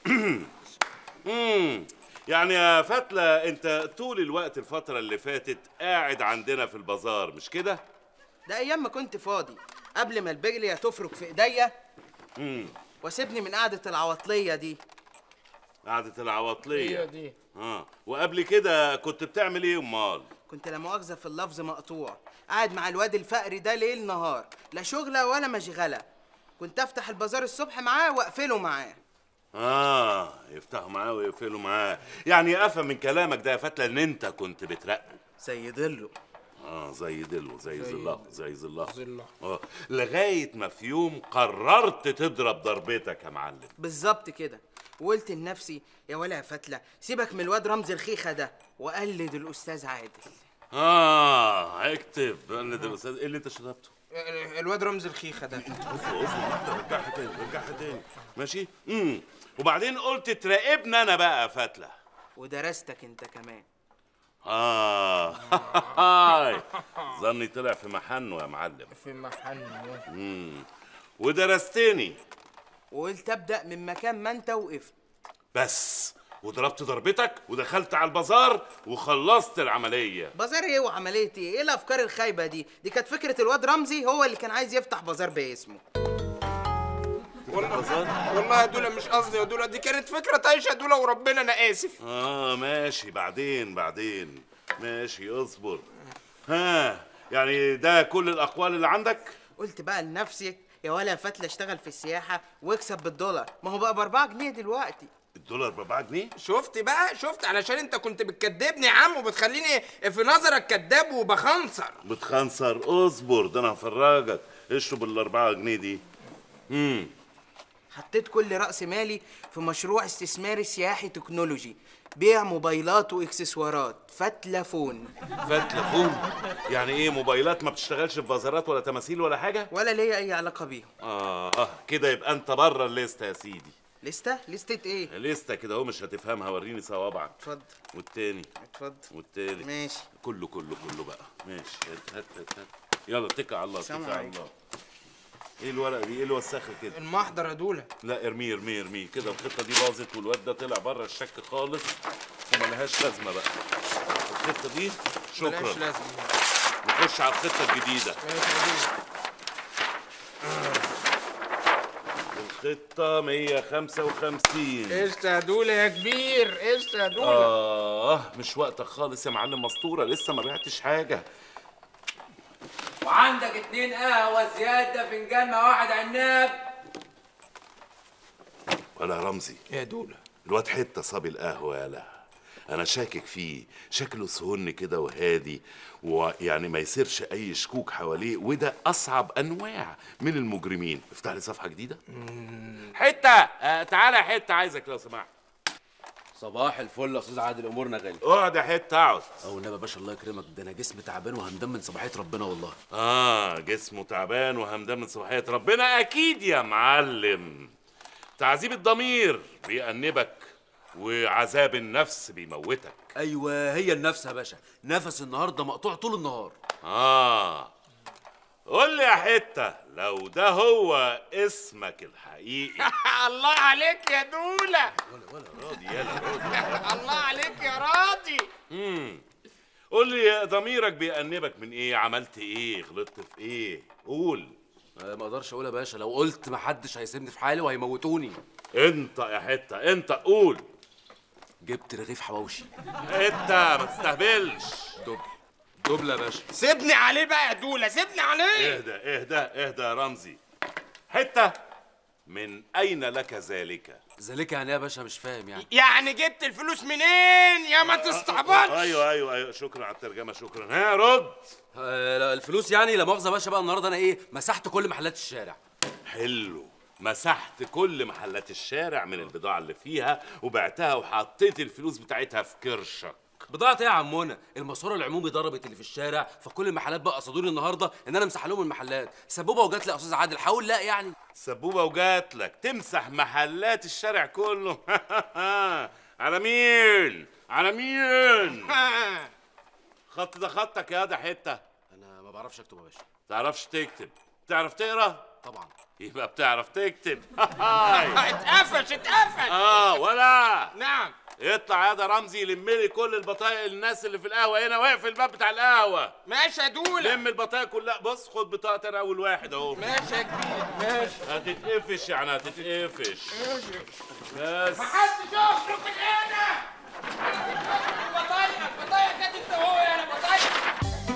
امم يعني يا فتلة انت طول الوقت الفترة اللي فاتت قاعد عندنا في البازار مش كده؟ ده ايام ما كنت فاضي قبل ما البجليه تفرك في ايديا امم واسيبني من قعده العواطليه دي قعدة العواطلية هي دي. اه وقبل كده كنت بتعمل ايه امال؟ كنت لا مؤاخذه في اللفظ مقطوع قاعد مع الواد الفقري ده ليل نهار لا شغله ولا مشغله كنت افتح البازار الصبح معاه واقفله معاه اه يفتحوا معاه ويقفلوا معاه يعني افهم من كلامك ده يا فتلة ان انت كنت بترقب زي ضله اه زي دلو زي زي ظله زي ظله ظله. اه لغايه ما في يوم قررت تضرب ضربتك يا معلم بالظبط كده وقلت لنفسي يا ولا يا فتله سيبك من الواد رمزي الخيخه ده وقلد الاستاذ عادل اه اكتب قلد الاستاذ ايه اللي انت شربته؟ الواد رمز الخيخه ده اصبر اصبر رجعها تاني رجعها تاني ماشي؟ امم وبعدين قلت تراقبني انا بقى يا فتله ودرستك انت كمان اه هاي ظني طلع في محنه يا معلم في محنه امم ودرستني وقلت ابدا من مكان ما انت وقفت بس وضربت ضربتك ودخلت على البازار وخلصت العمليه بازار ايه وعمليه ايه ايه الافكار الخايبه دي دي كانت فكره الواد رمزي هو اللي كان عايز يفتح بازار باسمه والله والله يا دولا مش قصدي يا دولا دي كانت فكره طايشه يا دولا وربنا انا اسف اه ماشي بعدين بعدين ماشي اصبر ها يعني ده كل الاقوال اللي عندك قلت بقى لنفسي يا ولا يا فتله اشتغل في السياحه واكسب بالدولار ما هو بقى ب 4 جنيه دلوقتي الدولار ب 4 جنيه شفت بقى شفت علشان انت كنت بتكدبني يا عم وبتخليني في نظرك كداب وبخنصر بتخنصر اصبر ده انا هفرجك اشرب الاربعة جنيه دي امم حطيت كل راس مالي في مشروع استثماري سياحي تكنولوجي بيع موبايلات واكسسوارات فتله فون فتلة فون يعني ايه موبايلات ما بتشتغلش في بازارات ولا تماثيل ولا حاجه ولا ليا اي علاقه بيهم اه اه كده يبقى انت بره الليسته يا سيدي لسته لسته ايه ليسته كده اهو مش هتفهمها وريني صوابعك اتفضل والتاني اتفضل والتالت ماشي كله كله كله بقى ماشي هات هات هات, هات. يلا اتكل على الله سلام اتكل على عليكم. الله ايه الورقه دي ايه اللي وسخها كده المحضر يا دولا لا ارميه ارميه ارميه كده الخطه دي باظت والواد ده طلع بره الشك خالص وملهاش لازمه بقى الخطه دي شكرا ملهاش لازمه نخش على الخطه الجديده الخطه 155 ايش يا دولا يا كبير ايش يا دولا اه مش وقتك خالص يا معلم مسطوره لسه ما بعتش حاجه وعندك اتنين قهوة زيادة فنجان مع واحد عناب ولا رمزي يا دولا الواد حته صاب القهوه يالا انا شاكك فيه شكله سهن كده وهادي ويعني ما يصيرش اي شكوك حواليه وده اصعب انواع من المجرمين افتح لي صفحه جديده حته آه تعالى يا حته عايزك لو سمحت صباح الفل يا استاذ عادل امورنا غالي اقعد يا حته اقعد او والنبي يا باشا الله يكرمك ده انا جسمي تعبان وهندم من صباحيه ربنا والله اه جسمه تعبان وهمدان من صباحيه ربنا اكيد يا معلم تعذيب الضمير بيأنبك وعذاب النفس بيموتك ايوه هي النفس يا باشا نفس النهارده مقطوع طول النهار اه قول لي يا حته لو ده هو اسمك الحقيقي الله عليك يا دولا راضي يالا راضي الله عليك يا راضي امم قول لي ضميرك بيأنبك من ايه عملت ايه غلطت في ايه قول آه، ما اقدرش اقول يا باشا لو قلت محدش هيسيبني في حالي وهيموتوني انت يا حته انت قول جبت رغيف حواوشي انت ما تستهبلش دبل دبل يا باشا سيبني عليه بقى يا دوله سيبني عليه اهدى اهدى اهدى يا رمزي حته من اين لك ذلك ذلك يعني إيه يا باشا مش فاهم يعني يعني جبت الفلوس منين يا ما تستعبطش ايوه ايوه ايوه شكرا على الترجمه شكرا ها رد آه لا، الفلوس يعني لا مؤاخذه يا باشا بقى النهارده انا ايه مسحت كل محلات الشارع حلو مسحت كل محلات الشارع من البضاعة اللي فيها وبعتها وحطيت الفلوس بتاعتها في كرشك بضاعة ايه يا عمونا؟ الماسورة العمومي ضربت اللي في الشارع فكل المحلات بقى قصدوني النهارده ان انا امسح لهم المحلات، سبوبة وجات لي يا استاذ عادل حاول لا يعني سبوبة وجات لك تمسح محلات الشارع كله على مين؟ على مين؟ خط ده خطك يا ده حتة انا ما بعرفش اكتب يا باشا تعرفش تكتب تعرف تقرا؟ طبعا يبقى بتعرف تكتب اتقفش اتقفش اه ولا نعم اطلع يا ده رمزي لم لي كل البطايق الناس اللي في القهوه هنا واقف في الباب بتاع القهوه ماشي يا دوله لم البطايق كلها بص خد بطاقه انا اول واحد اهو ماشي يا كبير ماشي هتتقفش يعني هتتقفش بس محدش يخرج من هنا بطايقك بطايقك انت هو يا بطايقك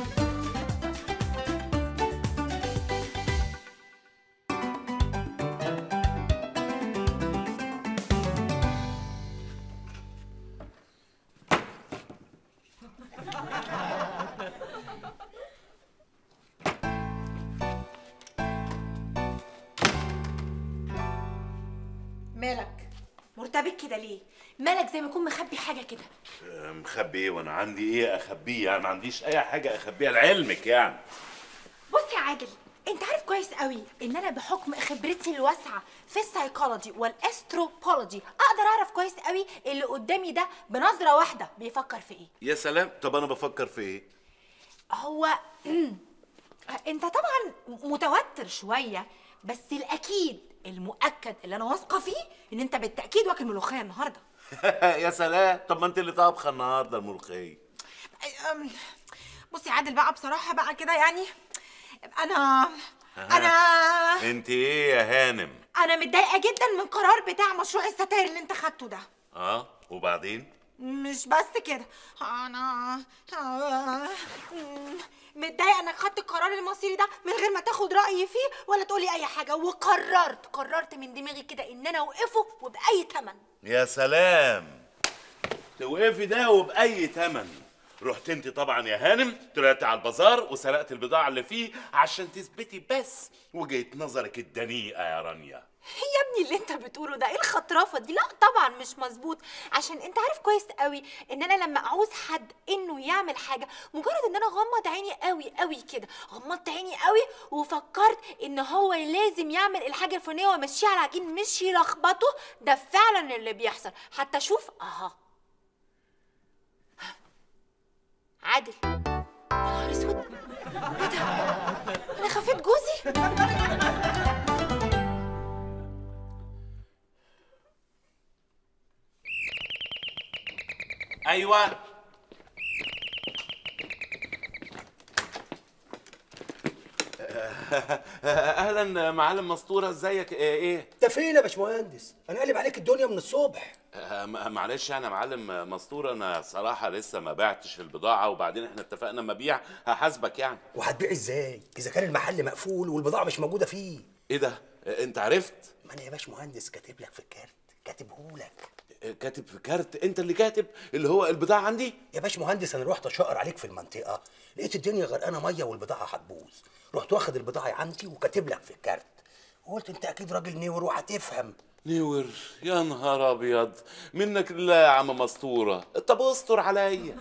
مالك مرتبك كده ليه مالك زي ما يكون مخبي حاجه كده مخبي ايه وانا عندي ايه اخبيه يعني ما عنديش اي حاجه اخبيها لعلمك يعني بص يا عادل انت عارف كويس قوي ان انا بحكم خبرتي الواسعه في السايكولوجي والاستروبولوجي اقدر اعرف كويس قوي اللي قدامي ده بنظره واحده بيفكر في ايه يا سلام طب انا بفكر في ايه هو انت طبعا متوتر شويه بس الاكيد المؤكد اللي انا واثقه فيه ان انت بالتاكيد واكل ملوخيه النهارده يا سلام طب ما انت اللي طابخه النهارده الملوخيه أم، بص يا عادل بقى بصراحه بقى كده يعني انا انا انت ايه يا هانم انا متضايقه جدا من قرار بتاع مشروع الستاير اللي انت خدته ده اه وبعدين مش بس كده انا آه، مم، متضايقه انك خدت القرار المصيري ده من غير ما تاخد رايي فيه ولا تقولي اي حاجه وقررت قررت من دماغي كده ان انا اوقفه وباي ثمن يا سلام توقفي ده وبأي تمن رحت انت طبعا يا هانم طلعت على البازار وسرقت البضاعة اللي فيه عشان تثبتي بس وجهة نظرك الدنيئة يا رانيا يا ابني اللي انت بتقوله ده ايه الخطرافه دي لا طبعا مش مظبوط عشان انت عارف كويس قوي ان انا لما اعوز حد انه يعمل حاجه مجرد ان انا غمض عيني قوي قوي كده غمضت عيني قوي وفكرت ان هو لازم يعمل الحاجه الفلانيه ويمشيها على عجين مش يلخبطه ده فعلا اللي بيحصل حتى شوف اها عادل يا نهار اسود ايه ده انا خفيت جوزي ايوه اهلا معلم مسطوره ازيك ايه ايه انت فين يا باشمهندس انا قلب عليك الدنيا من الصبح آه، م- معلش يعني يا معلم مسطوره انا صراحه لسه ما بعتش البضاعه وبعدين احنا اتفقنا اما ابيع هحاسبك يعني وهتبيع ازاي اذا كان المحل مقفول والبضاعه مش موجوده فيه ايه ده آه، انت عرفت ما انا يا باشمهندس كاتب لك في الكارت كاتبهولك آه، كاتب في كارت انت اللي كاتب اللي هو البضاعه عندي يا باشمهندس انا رحت اشقر عليك في المنطقه لقيت الدنيا غرقانه ميه والبضاعه هتبوظ رحت واخد البضاعه عندي وكاتب لك في الكارت وقلت انت اكيد راجل نور وهتفهم نور يا نهار ابيض منك لله يا عم مسطوره طب استر عليا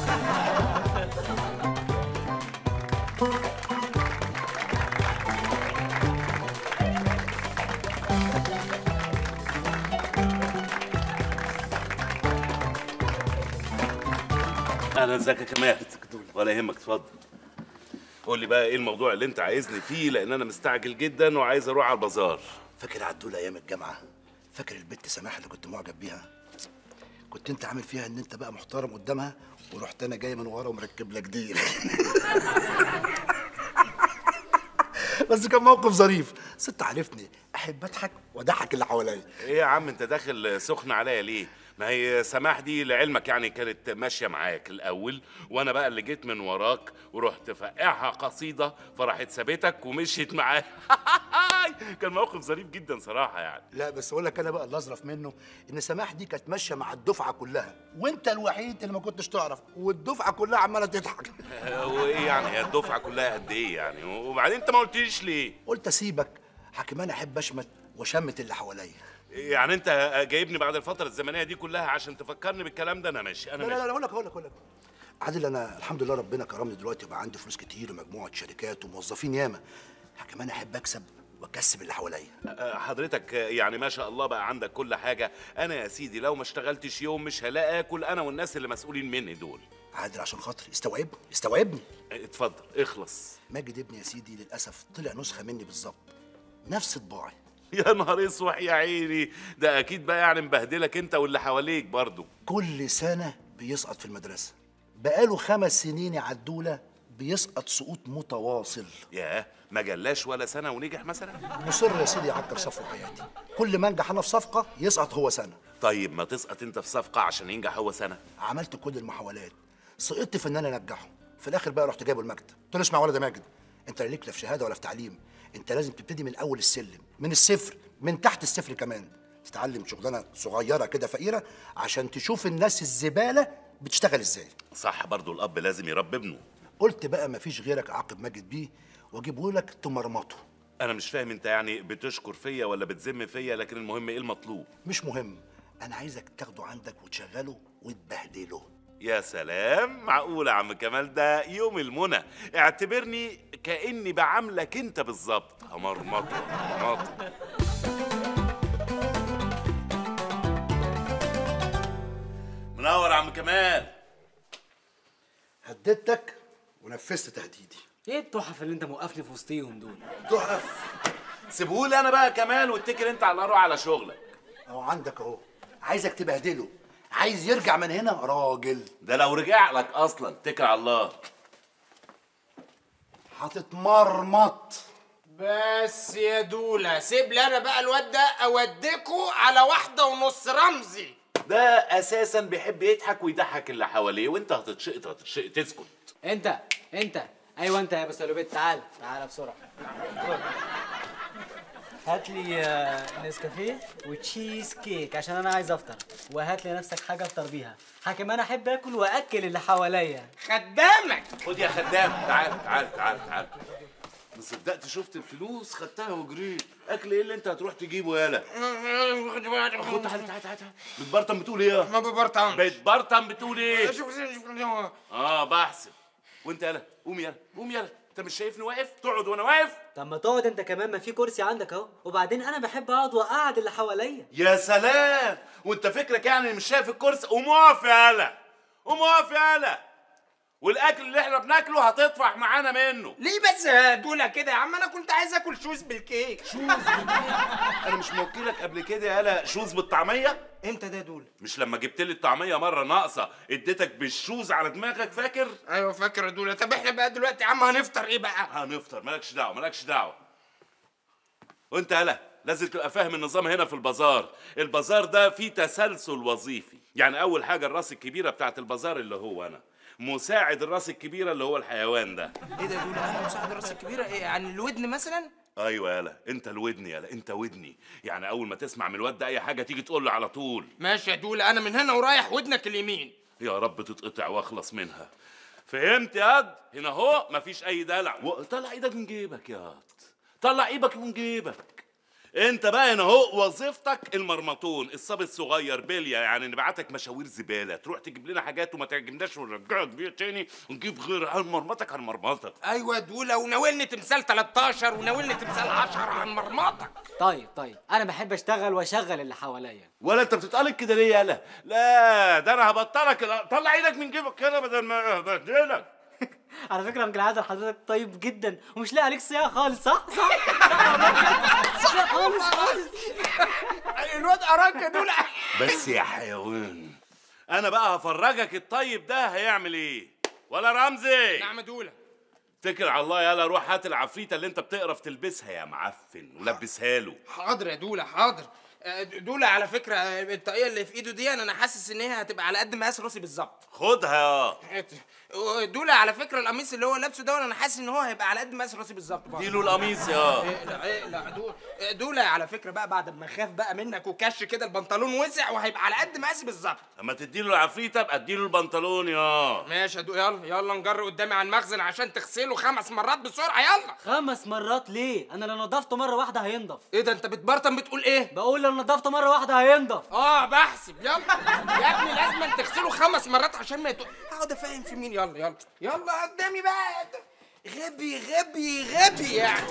اهلا ازيك يا كمال ولا يهمك اتفضل قول لي بقى ايه الموضوع اللي انت عايزني فيه لان انا مستعجل جدا وعايز اروح على البازار فاكر عدول ايام الجامعه فاكر البت سماح اللي كنت معجب بيها كنت انت عامل فيها ان انت بقى محترم قدامها ورحت انا جاي من ورا ومركب لك ديل بس كان موقف ظريف ست عرفني احب اضحك واضحك اللي حواليا ايه يا عم انت داخل سخن عليا ليه ما هي سماح دي لعلمك يعني كانت ماشيه معاك الاول وانا بقى اللي جيت من وراك ورحت فقعها قصيده فراحت سابتك ومشيت معايا كان موقف ظريف جدا صراحه يعني لا بس اقول لك انا بقى اللي اظرف منه ان سماح دي كانت ماشيه مع الدفعه كلها وانت الوحيد اللي ما كنتش تعرف والدفعه كلها عماله تضحك وايه يعني هي الدفعه كلها قد ايه يعني وبعدين انت ما قلتليش ليه قلت اسيبك حكيم انا احب اشمت وشمت اللي حواليا يعني انت جايبني بعد الفتره الزمنيه دي كلها عشان تفكرني بالكلام ده انا ماشي انا لا لا ماشي لا اقول لك اقول لك اقول لك عادل انا الحمد لله ربنا كرمني دلوقتي وبقى عندي فلوس كتير ومجموعه شركات وموظفين ياما حكيم انا احب اكسب واكسب اللي حواليا أه، حضرتك يعني ما شاء الله بقى عندك كل حاجه انا يا سيدي لو ما اشتغلتش يوم مش هلاقي اكل انا والناس اللي مسؤولين مني دول عادل عشان خاطري استوعبني استوعبني اتفضل اخلص ماجد ابني يا سيدي للاسف طلع نسخه مني بالظبط نفس طباعي يا نهار اسوح يا عيني ده اكيد بقى يعني مبهدلك انت واللي حواليك برضو كل سنه بيسقط في المدرسه بقاله خمس سنين يا عدوله بيسقط سقوط متواصل ياه ما جلاش ولا سنه ونجح مثلا مصر يا سيدي يعكر صفو حياتي كل ما انجح انا في صفقه يسقط هو سنه طيب ما تسقط انت في صفقه عشان ينجح هو سنه عملت كل المحاولات سقطت في ان انا انجحه في الاخر بقى رحت جايبه المكتب قلت له اسمع يا ولد يا ماجد انت لا ليك لا في شهاده ولا في تعليم انت لازم تبتدي من اول السلم من الصفر من تحت الصفر كمان تتعلم شغلانه صغيره كده فقيره عشان تشوف الناس الزباله بتشتغل ازاي صح برضو الاب لازم يربي ابنه قلت بقى مفيش غيرك اعاقب ماجد بيه واجيبه لك تمرمطه انا مش فاهم انت يعني بتشكر فيا ولا بتذم فيا لكن المهم ايه المطلوب مش مهم انا عايزك تاخده عندك وتشغله وتبهدله يا سلام معقول يا عم كمال ده يوم المنى اعتبرني كاني بعاملك انت بالظبط مرمطه مرمطه منور يا عم كمال هددتك ونفذت تهديدي ايه التحف اللي انت موقفني في وسطيهم دول تحف سيبهولي انا بقى كمال واتكل انت على روح على شغلك اهو عندك اهو عايزك تبهدله عايز يرجع من هنا راجل ده لو رجع لك اصلا اتكل على الله هتتمرمط بس يا دولة سيب لي انا بقى الواد ده اوديكوا على واحدة ونص رمزي ده اساسا بيحب يضحك ويضحك اللي حواليه وانت هتتشقط هتتشقط تسكت انت انت ايوه انت يا بسلوبيت تعال تعال بسرعه هات لي آه، نسكافيه وتشيز كيك عشان انا عايز افطر وهات لي نفسك حاجه افطر بيها حاكم انا احب اكل واكل اللي حواليا خدامك خد يا خدام تعال تعال تعال تعال ما صدقت شفت الفلوس خدتها وجريت اكل ايه اللي انت هتروح تجيبه يالا خد تعال تعال تعال تعال. بتبرطم بتقول ايه ما ببرطمش بتبرطم بتقول ايه شوف شوف اه بحسب وانت يالا قوم يالا قوم يالا انت مش شايفني واقف تقعد وانا واقف طب ما تقعد انت كمان ما في كرسي عندك اهو وبعدين انا بحب اقعد واقعد اللي حواليا يا سلام وانت فكرك يعني إني مش شايف الكرسي قوم اقف يالا قوم اقف يالا والاكل اللي احنا بناكله هتطفح معانا منه ليه بس يا دولة كده يا عم انا كنت عايز اكل شوز بالكيك شوز انا مش موكلك قبل كده يالا شوز بالطعميه امتى ده دول مش لما جبت لي الطعميه مره ناقصه اديتك بالشوز على دماغك فاكر ايوه فاكر يا دولة طب احنا بقى دلوقتي يا عم هنفطر ايه بقى هنفطر مالكش دعوه مالكش دعوه وانت يالا لازم تبقى فاهم النظام هنا في البازار البازار ده فيه تسلسل وظيفي يعني اول حاجه الراس الكبيره بتاعت البازار اللي هو انا مساعد الراس الكبيره اللي هو الحيوان ده ايه ده يا دولة انا مساعد الراس الكبيرة ايه عن الودن مثلا ايوه يالا انت الودن يالا انت ودني يعني اول ما تسمع من الواد ده اي حاجه تيجي تقول له على طول ماشي يا دولة انا من هنا ورايح ودنك اليمين يا رب تتقطع واخلص منها فهمت يا قد هنا اهو مفيش اي دلع و- طلع ايدك من جيبك يا قد طلع ايدك من جيبك انت بقى هنا اهو وظيفتك المرمطون الصبي الصغير بليا يعني نبعتك مشاوير زباله تروح تجيب لنا حاجات وما تعجبناش ونرجعك بيها تاني ونجيب غير هنمرمطك هنمرمطك ايوه يا دولة وناولني تمثال 13 وناولني تمثال 10 عن مرمطك طيب طيب انا بحب اشتغل واشغل اللي حواليا ولا انت بتتقلق كده ليه يالا لا ده انا هبطلك ال- طلع ايدك من جيبك كده بدل ما ابهدلك على فكره يمكن عادل حضرتك طيب جدا ومش لاقي عليك صياغه خالص صح صح مش لاقي خالص خالص الواد اراك يا دولة بس يا حيوان انا بقى هفرجك الطيب ده هيعمل ايه ولا رمزي نعم يا دوله اتكل على الله يلا روح هات العفريته اللي انت بتقرف تلبسها يا معفن ولبسها له حاضر يا دوله حاضر آه، دوله على فكره آه، الطاقيه اللي في ايده دي انا حاسس ان هي هتبقى على قد مقاس راسي بالظبط خدها يا دوله على فكره القميص اللي هو لابسه ده انا حاسس ان هو هيبقى على قد مقاس راسي بالظبط برضه. اديله القميص يا إيه، لا إيه، لا دول دوله على فكره بقى بعد ما اخاف بقى منك وكش كده البنطلون وسع وهيبقى على قد مقاسي بالظبط اما تديله العفريته ابقى اديله البنطلون يا ماشي يا دو يلا يلا نجر قدامي على المخزن عشان تغسله خمس مرات بسرعه يلا خمس مرات ليه انا لو نضفته مره واحده هينضف ايه ده انت بتبرطم بتقول ايه بقول لو نضفته مره واحده هينضف اه بحسب يلا يا ابني لازم تغسله خمس مرات عشان ما يتو... اقعد افهم في مين يلا يلا يلا قدامي بقى غبي غبي غبي يعني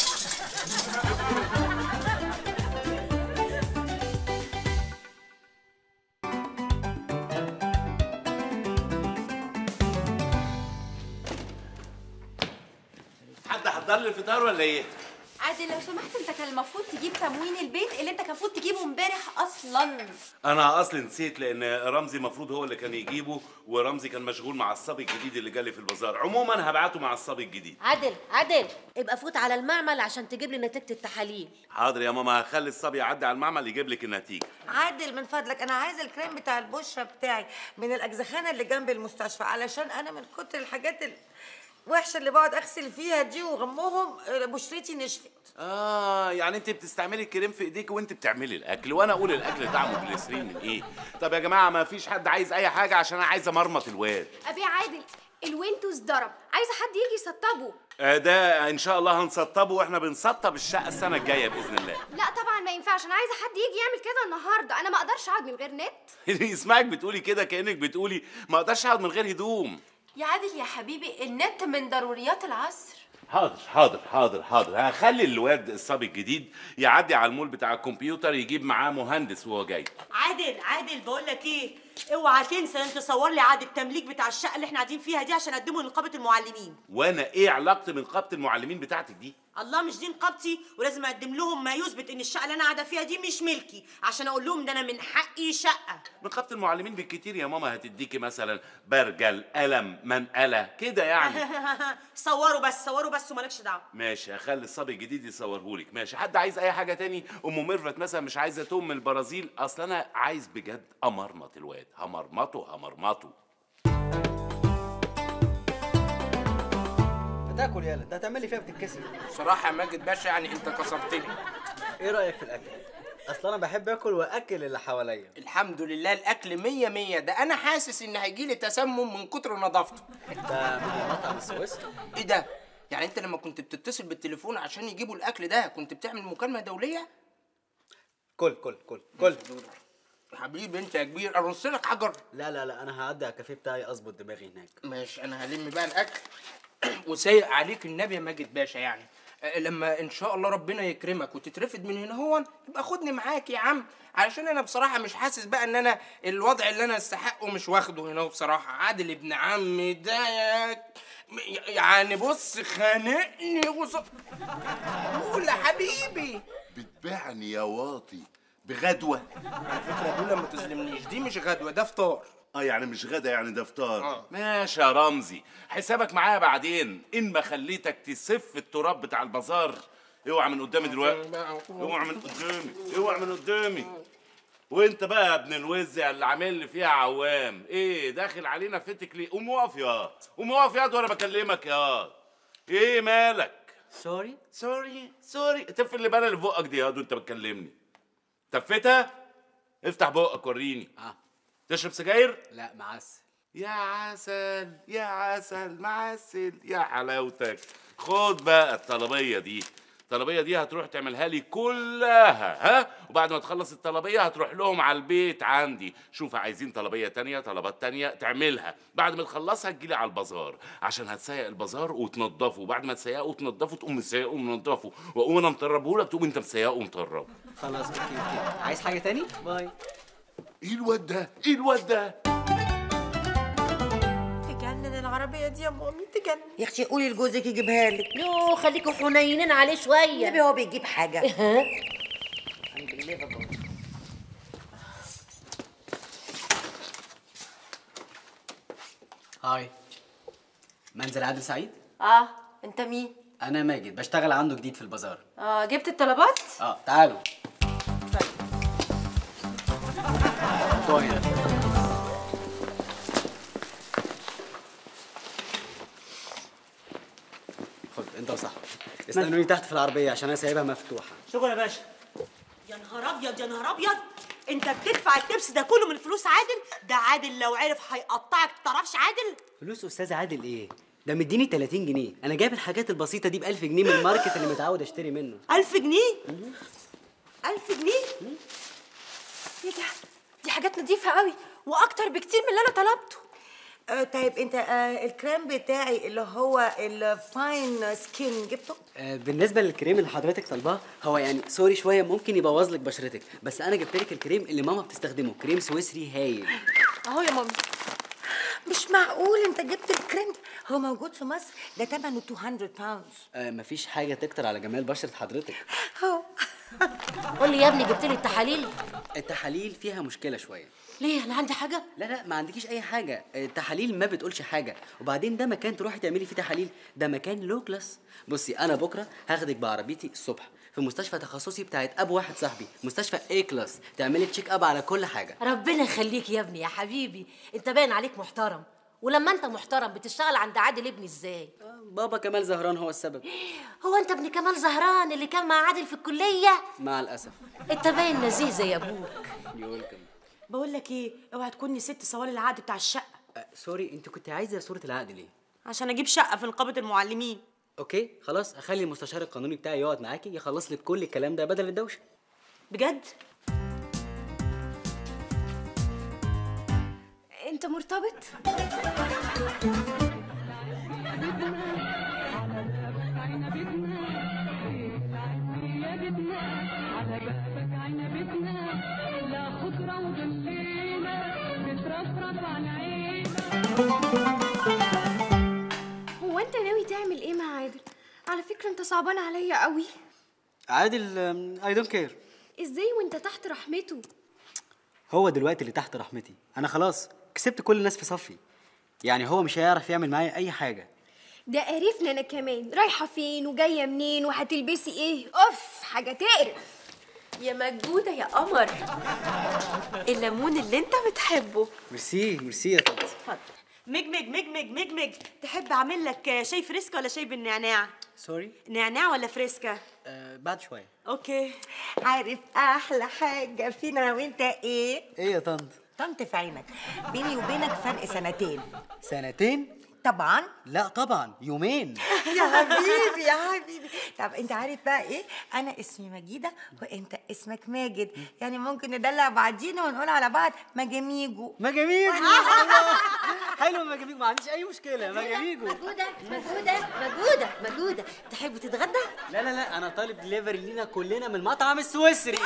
حد حضر لي الفطار ولا ايه عادل لو سمحت انت كان المفروض تجيب تموين البيت اللي انت كان المفروض تجيبه امبارح اصلا انا اصلي نسيت لان رمزي المفروض هو اللي كان يجيبه ورمزي كان مشغول مع الصبي الجديد اللي جالي في البازار عموما هبعته مع الصبي الجديد عادل عادل ابقى فوت على المعمل عشان تجيب لي نتيجه التحاليل حاضر يا ماما هخلي الصبي يعدي على المعمل يجيب لك النتيجه عادل من فضلك انا عايزه الكريم بتاع البشره بتاعي من الاجزخانه اللي جنب المستشفى علشان انا من كتر الحاجات الوحشه اللي بقعد اغسل فيها دي وغمهم بشرتي نشفت اه يعني انت بتستعملي الكريم في ايديك وانت بتعملي الاكل وانا اقول الاكل طعمه جليسرين من ايه طب يا جماعه ما فيش حد عايز اي حاجه عشان انا عايز امرمط الواد ابي عادل الوينتوز ضرب عايزه حد يجي يسطبه آه ده ان شاء الله هنسطبه واحنا بنسطب الشقه السنه الجايه باذن الله لا طبعا ما ينفعش انا عايزه حد يجي يعمل كده النهارده انا ما اقدرش اقعد من غير نت يسمعك بتقولي كده كانك بتقولي ما اقدرش اقعد من غير هدوم يا عادل يا حبيبي النت من ضروريات العصر حاضر حاضر حاضر حاضر هخلي الواد الصبي الجديد يعدي على المول بتاع الكمبيوتر يجيب معاه مهندس وهو جاي عادل عادل بقول لك ايه اوعى تنسى انت تصور لي عقد التمليك بتاع الشقه اللي احنا قاعدين فيها دي عشان اقدمه لنقابه المعلمين وانا ايه علاقتي من نقابه المعلمين بتاعتك دي الله مش دي نقابتي ولازم اقدم لهم ما يثبت ان الشقه اللي انا قاعده فيها دي مش ملكي عشان اقول لهم ده انا من حقي شقه نقابه المعلمين بالكتير يا ماما هتديكي مثلا برجل قلم منقله كده يعني صوروا بس صوروا بس ومالكش دعوه ماشي هخلي الصبي الجديد يصورهولك ماشي حد عايز اي حاجه تاني ام ميرفت مثلا مش عايزه توم من البرازيل اصل انا عايز بجد امرمط الواد همرمطه همرمطه بتاكل يالا ده هتعمل لي فيها بتتكسر بصراحه يا ماجد باشا يعني انت كسرتني ايه رايك في الاكل اصل انا بحب اكل واكل اللي حواليا الحمد لله الاكل مية مية ده انا حاسس ان هيجي لي تسمم من كتر نظافته ده من مطعم السويس ايه ده يعني انت لما كنت بتتصل بالتليفون عشان يجيبوا الاكل ده كنت بتعمل مكالمه دوليه كل كل كل كل حبيبي انت يا كبير ارص لك حجر لا لا لا انا هعدي على الكافيه بتاعي اظبط دماغي هناك ماشي انا هلم بقى الاكل وسايق عليك النبي يا ماجد باشا يعني أه، لما ان شاء الله ربنا يكرمك وتترفد من هنا هون يبقى خدني معاك يا عم علشان انا بصراحه مش حاسس بقى ان انا الوضع اللي انا استحقه مش واخده هنا بصراحه عادل ابن عمي ده يا- يعني بص خانقني وص... قول يا حبيبي بتبيعني يا واطي بغدوه على فكره دول ما تظلمنيش دي مش غدوه ده فطار اه يعني مش غدا يعني ده فطار آه. ماشي يا رمزي حسابك معايا بعدين ان ما خليتك تسف التراب بتاع البازار اوعى من قدامي دلوقتي اوعى من قدامي اوعى من قدامي وانت بقى يا ابن الوزع اللي عامل لي فيها عوام ايه داخل علينا فتك ليه قوم واقف يا قوم واقف يا وانا بكلمك يا ايه مالك سوري سوري سوري تف اللي بالي اللي في بقك دي يا وانت بتكلمني تفتها افتح بقك وريني اه تشرب سجاير لا معسل يا عسل يا عسل معسل يا حلاوتك خد بقى الطلبية دي الطلبية دي هتروح تعملها لي كلها ها وبعد ما تخلص الطلبية هتروح لهم على البيت عندي شوف عايزين طلبية تانية طلبات تانية تعملها بعد ما تخلصها تجيلي على البازار عشان هتسيق البازار وتنضفه وبعد ما تسيقه وتنضفه تقوم مسيقه ومنضفه واقوم انا مطربه لك تقوم انت مسيقه ومطربه خلاص اوكي اوكي عايز حاجه تاني باي ايه الواد ده ايه الواد ده تجنن العربيه دي يا مامي تجنن يا اختي قولي لجوزك يجيبها لك يو خليكوا حنينين عليه شويه النبي هو بيجيب حاجه هاي منزل عادل سعيد اه انت مين انا ماجد بشتغل عنده جديد في البازار اه جبت الطلبات اه تعالوا حطوها هنا خد انت وصاحبك استنوني تحت في العربيه عشان انا سايبها مفتوحه شكرا يا باشا يا نهار ابيض يا نهار ابيض انت بتدفع التبس ده كله من فلوس عادل ده عادل لو عرف هيقطعك تعرفش عادل فلوس استاذ عادل ايه ده مديني 30 جنيه انا جايب الحاجات البسيطه دي ب 1000 جنيه من الماركت اللي متعود اشتري منه 1000 جنيه 1000 جنيه ايه ده دي حاجات نظيفه قوي واكتر بكتير من اللي انا طلبته آه طيب انت آه الكريم بتاعي اللي هو الفاين سكين جبته آه، بالنسبه للكريم اللي حضرتك طالباه هو يعني سوري شويه ممكن يبوظ لك بشرتك بس انا جبت لك الكريم اللي ماما بتستخدمه كريم سويسري هايل اهو يا مامي مش معقول انت جبت الكريم ده هو موجود في مصر ده ثمنه 200 باوند آه مفيش حاجه تكتر على جمال بشره حضرتك اهو قول لي يا ابني جبت لي التحاليل التحاليل فيها مشكله شويه ليه انا عندي حاجه لا لا ما عندكيش اي حاجه التحاليل ما بتقولش حاجه وبعدين ده مكان تروحي تعملي فيه تحاليل ده مكان لو كلاس بصي انا بكره هاخدك بعربيتي الصبح في مستشفى تخصصي بتاعت اب واحد صاحبي مستشفى اي كلاس تعملي تشيك اب على كل حاجه ربنا يخليك يا ابني يا حبيبي انت باين عليك محترم ولما انت محترم بتشتغل عند عادل ابني ازاي بابا كمال زهران هو السبب هو انت ابن كمال زهران اللي كان مع عادل في الكليه مع الاسف انت باين لذيذ يا ابوك يولكم بقول لك ايه اوعى تكون نسيت صوالي العقد بتاع الشقه آه سوري انت كنت عايزه صوره العقد ليه عشان اجيب شقه في نقابه المعلمين اوكي خلاص اخلي المستشار القانوني بتاعي يقعد معاكي يخلص لك كل الكلام ده بدل الدوشه بجد انت مرتبط هو انت ناوي تعمل ايه مع عادل على فكره انت صعبان عليا قوي عادل اي دونت كير ازاي وانت تحت رحمته هو دلوقتي اللي تحت رحمتي انا خلاص كسبت كل الناس في صفي يعني هو مش هيعرف يعمل معايا اي حاجه ده قرفنا انا كمان رايحه فين وجايه منين وهتلبسي ايه اوف حاجه تقرف يا مجودة يا قمر الليمون اللي انت بتحبه ميرسي ميرسي يا طنط مجمج مجمج مجمج تحب اعمل لك شاي فريسكا ولا شاي بالنعناع سوري نعناع ولا فريسكا آه بعد شويه اوكي عارف احلى حاجه فينا انا وانت ايه ايه يا طنط طنط في عينك بيني وبينك فرق سنتين سنتين طبعا لا طبعا يومين يا حبيبي يا حبيبي طب انت عارف بقى ايه انا اسمي مجيده وانت اسمك ماجد يعني ممكن ندلع بعضينا ونقول على بعض مجاميجو مجاميجو حلو مجاميجو ما عنديش اي مشكله مجاميجو مجودة مجودة مجودة مجودة تحب تتغدى؟ لا لا لا انا طالب دليفري لينا كلنا من المطعم السويسري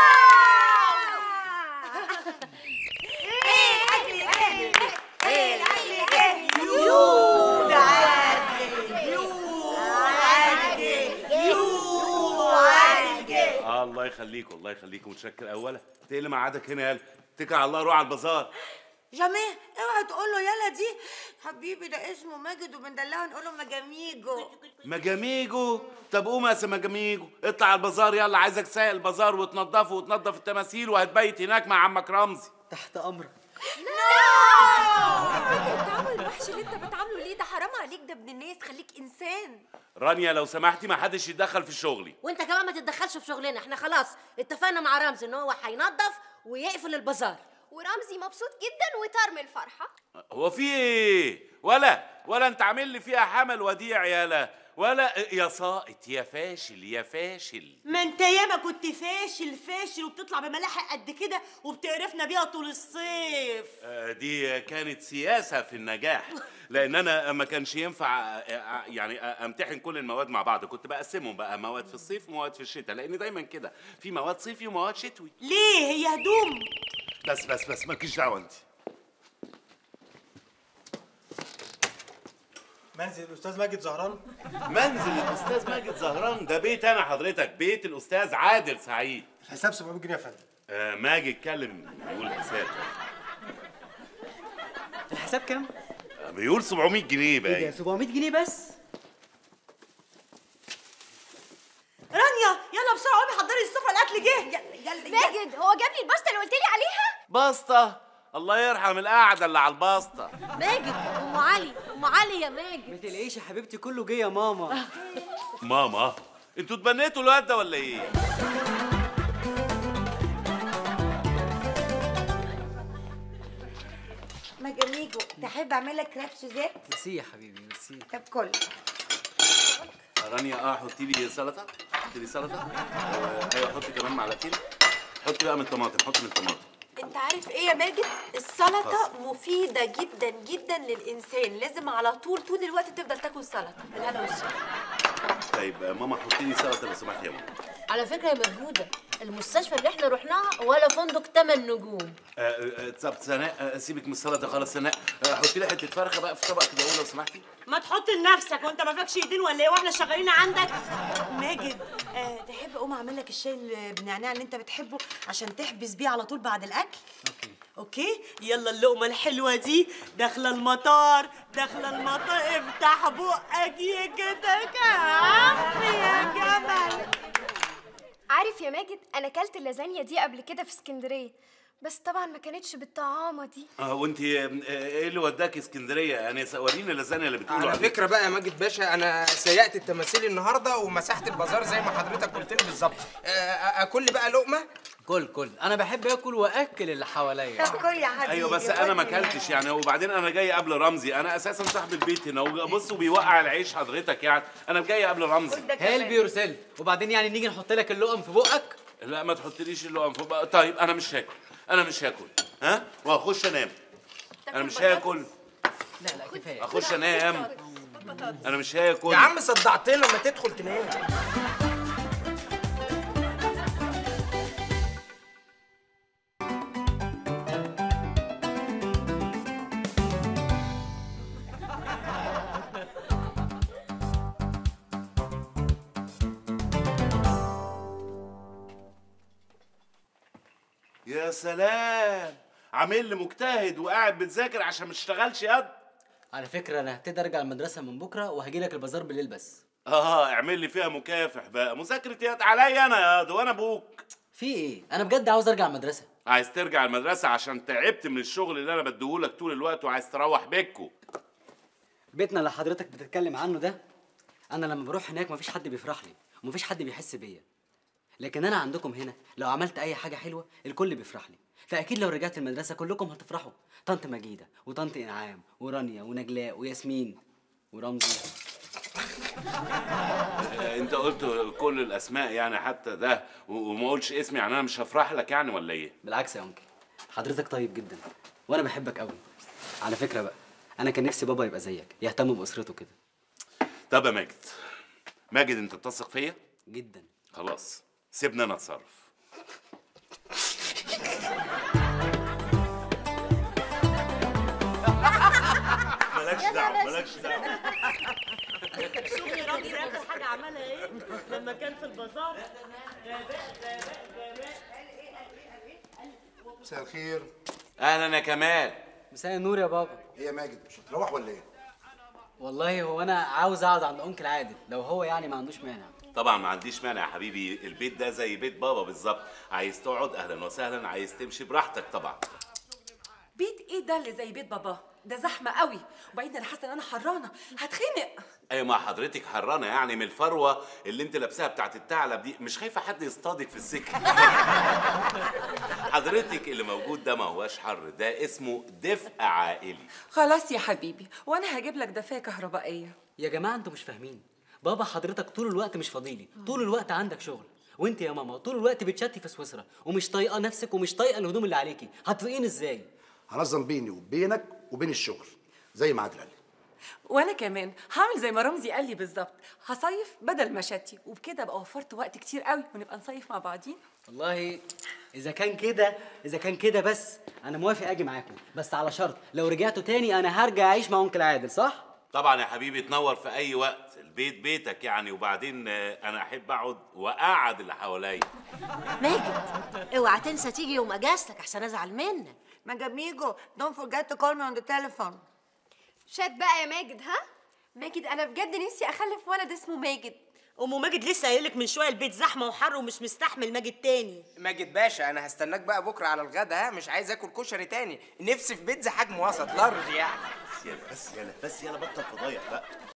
آه الله يخليك الله يخليك متشكر اولا انت ايه اللي مقعدك هنا يالا اتكل على الله روح على البازار جميل اوعى تقول له يلا دي حبيبي ده اسمه ماجد وبندلعه نقول له مجاميجو مجاميجو طب قوم يا سي مجاميجو اطلع على البازار يلا عايزك سايق البازار وتنضفه وتنضف التماثيل وهتبيت هناك مع عمك رمزي تحت امرك التعامل الوحش اللي انت بتعامله ليه ده حرام عليك ده ابن الناس خليك انسان رانيا لو سمحتي ما حدش يتدخل في شغلي وانت كمان ما تتدخلش في شغلنا احنا خلاص اتفقنا مع رمزي ان هو هينظف ويقفل البازار ورمزي مبسوط جدا وطار من الفرحه هو في ايه ولا ولا انت عامل لي فيها حمل وديع يالا ولا يا ساقط يا فاشل يا فاشل ما انت ياما كنت فاشل فاشل وبتطلع بملاحق قد كده وبتقرفنا بيها طول الصيف آه، دي كانت سياسة في النجاح لأن أنا ما كانش ينفع آه، آه، يعني آه، أمتحن كل المواد مع بعض كنت بقسمهم بقى مواد في الصيف ومواد في الشتاء لأن دايما كده في مواد صيفي ومواد شتوي ليه هي هدوم بس بس بس مالكيش دعوة أنت منزل الاستاذ ماجد زهران منزل الأستاذ ماجد زهران ده بيت أنا حضرتك بيت الأستاذ عادل سعيد الحساب 700 جنيه يا فندم آه ماجد اتكلم يقول حساب الحساب كام بيقول 700 جنيه ايه ده بقى 700 جنيه بس رانيا يلا بسرعه قومي حضري السفره الاكل جه ماجد هو جاب لي الباستا اللي قلت لي عليها باسطة الله يرحم القعدة اللي على الباسطة ماجد ام علي ام علي يا ماجد ما تقلقيش يا حبيبتي كله جه يا ماما ماما انتوا اتبنيتوا الواد ده ولا ايه؟ مجاميجو تحب اعمل لك كراب سوزات ميرسي يا حبيبي ميرسي طب كل رانيا اه حطي لي سلطة حطي لي سلطة آه، ايوه حطي كمان معلقتين حطي بقى من الطماطم حطي من الطماطم انت عارف ايه يا ماجد السلطه مفيده جدا جدا للانسان لازم على طول طول الوقت تفضل تاكل سلطه بالهنا والشفا طيب آه، ماما حطي لي سلطة لو سمحتي يا ماما على فكره يا مجهوده المستشفى اللي احنا رحناها ولا فندق 8 نجوم آه، آه، طب سناء آه، سيبك من السلطة خلاص سناء آه، حطي لي حتة فرخة بقى في طبق كده لو سمحتي ما تحط لنفسك وانت ما فاكش ايدين ولا ايه واحنا شغالين عندك ماجد آه تحب اقوم اعمل لك الشاي اللي بالنعناع اللي انت بتحبه عشان تحبس بيه على طول بعد الاكل اوكي يلا اللقمه الحلوه دي داخله المطار داخله المطار افتح بقك يا كده كعب يا جمل عارف يا ماجد انا اكلت اللازانيا دي قبل كده في اسكندريه بس طبعا ما كانتش بالطعامه دي اه وانت ايه اللي وداك اسكندريه يعني وريني اللازانيا اللي بتقولوا على عليها. فكره بقى يا ماجد باشا انا سيقت التماثيل النهارده ومسحت البازار زي ما حضرتك قلت لي بالظبط آه، اكل لي بقى لقمه كل كل انا بحب اكل واكل اللي حواليا طب كل يا حبيبي ايوه بس انا ما اكلتش يعني وبعدين انا جاي قبل رمزي انا اساسا صاحب البيت هنا وبص وبيوقع العيش حضرتك يعني انا جاي قبل رمزي هيلب يور سيلف وبعدين يعني نيجي نحط لك اللقم في بقك لا ما تحطليش اللقم فوق بقى طيب انا مش هاكل انا مش هاكل ها وهخش انام انا مش هاكل لا لا كفايه اخش انام انا مش هاكل يا عم صدعتنا لما تدخل تنام يا سلام عامل لي مجتهد وقاعد بتذاكر عشان ما تشتغلش يد على فكره انا هبتدي ارجع المدرسه من بكره وهجي لك البازار بالليل بس اه اعمل لي فيها مكافح بقى مذاكره يد عليا انا يا ده وانا ابوك في ايه انا بجد عاوز ارجع المدرسه عايز ترجع المدرسه عشان تعبت من الشغل اللي انا بديهولك طول الوقت وعايز تروح بيتكو بيتنا اللي حضرتك بتتكلم عنه ده انا لما بروح هناك مفيش حد بيفرح لي ومفيش حد بيحس بيا لكن انا عندكم هنا لو عملت اي حاجه حلوه الكل بيفرح لي فاكيد لو رجعت المدرسه كلكم هتفرحوا طنط مجيده وطنط انعام ورانيا ونجلاء وياسمين ورمزي آه، انت قلت كل الاسماء يعني حتى ده و- وما قلتش اسمي يعني انا مش هفرح لك يعني ولا ايه بالعكس يا انكل حضرتك طيب جدا وانا بحبك قوي على فكره بقى انا كان نفسي بابا يبقى زيك يهتم باسرته كده طب يا ماجد ماجد انت بتثق فيا جدا خلاص سيبني انا اتصرف مالكش دعوه مالكش دعوه شوفي رمزي اخر حاجه عملها ايه لما كان في البازار غباء غباء غباء مساء الخير اهلا يا كمال مساء النور يا بابا ايه يا ماجد مش هتروح ولا ايه؟ والله هو انا عاوز اقعد عند انكل عادل لو هو يعني ما عندوش مانع طبعا ما عنديش مانع يا حبيبي البيت ده زي بيت بابا بالظبط عايز تقعد اهلا وسهلا عايز تمشي براحتك طبعا بيت ايه ده اللي زي بيت بابا ده زحمه قوي وبعدين انا حاسه ان انا حرانه هتخنق ايوه ما حضرتك حرانه يعني من الفروه اللي انت لابساها بتاعت الثعلب دي مش خايفه حد يصطادك في السكه حضرتك اللي موجود ده ما هواش حر ده اسمه دفء عائلي خلاص يا حبيبي وانا هجيب لك دفايه كهربائيه يا جماعه انتوا مش فاهمين بابا حضرتك طول الوقت مش فاضيلي طول الوقت عندك شغل وانت يا ماما طول الوقت بتشتي في سويسرا ومش طايقه نفسك ومش طايقه الهدوم اللي عليكي هتطيقين ازاي هنظم بيني وبينك وبين الشغل زي ما عادل قال لي. وانا كمان هعمل زي ما رمزي قال لي بالظبط هصيف بدل ما شتي وبكده ابقى وفرت وقت كتير قوي ونبقى نصيف مع بعضين والله اذا كان كده اذا كان كده بس انا موافق اجي معاكم بس على شرط لو رجعتوا تاني انا هرجع اعيش مع انكل عادل صح طبعا يا حبيبي تنور في اي وقت البيت بيتك يعني وبعدين آه، انا احب اقعد واقعد اللي حواليا ماجد اوعى تنسى تيجي يوم اجازتك عشان ازعل منك مجاميجو don't forget to call me on the telephone شات بقى يا ماجد ها ماجد انا بجد نفسي اخلف ولد اسمه ماجد ام ماجد لسه قايلك من شويه البيت زحمه وحر ومش مستحمل ماجد تاني ماجد باشا انا هستناك بقى بكره على الغدا ها مش عايز اكل كشري تاني نفسي في بيتزا حجم وسط لارج يعني بس يلا بس يلا بس يلا بطل فضايح بقى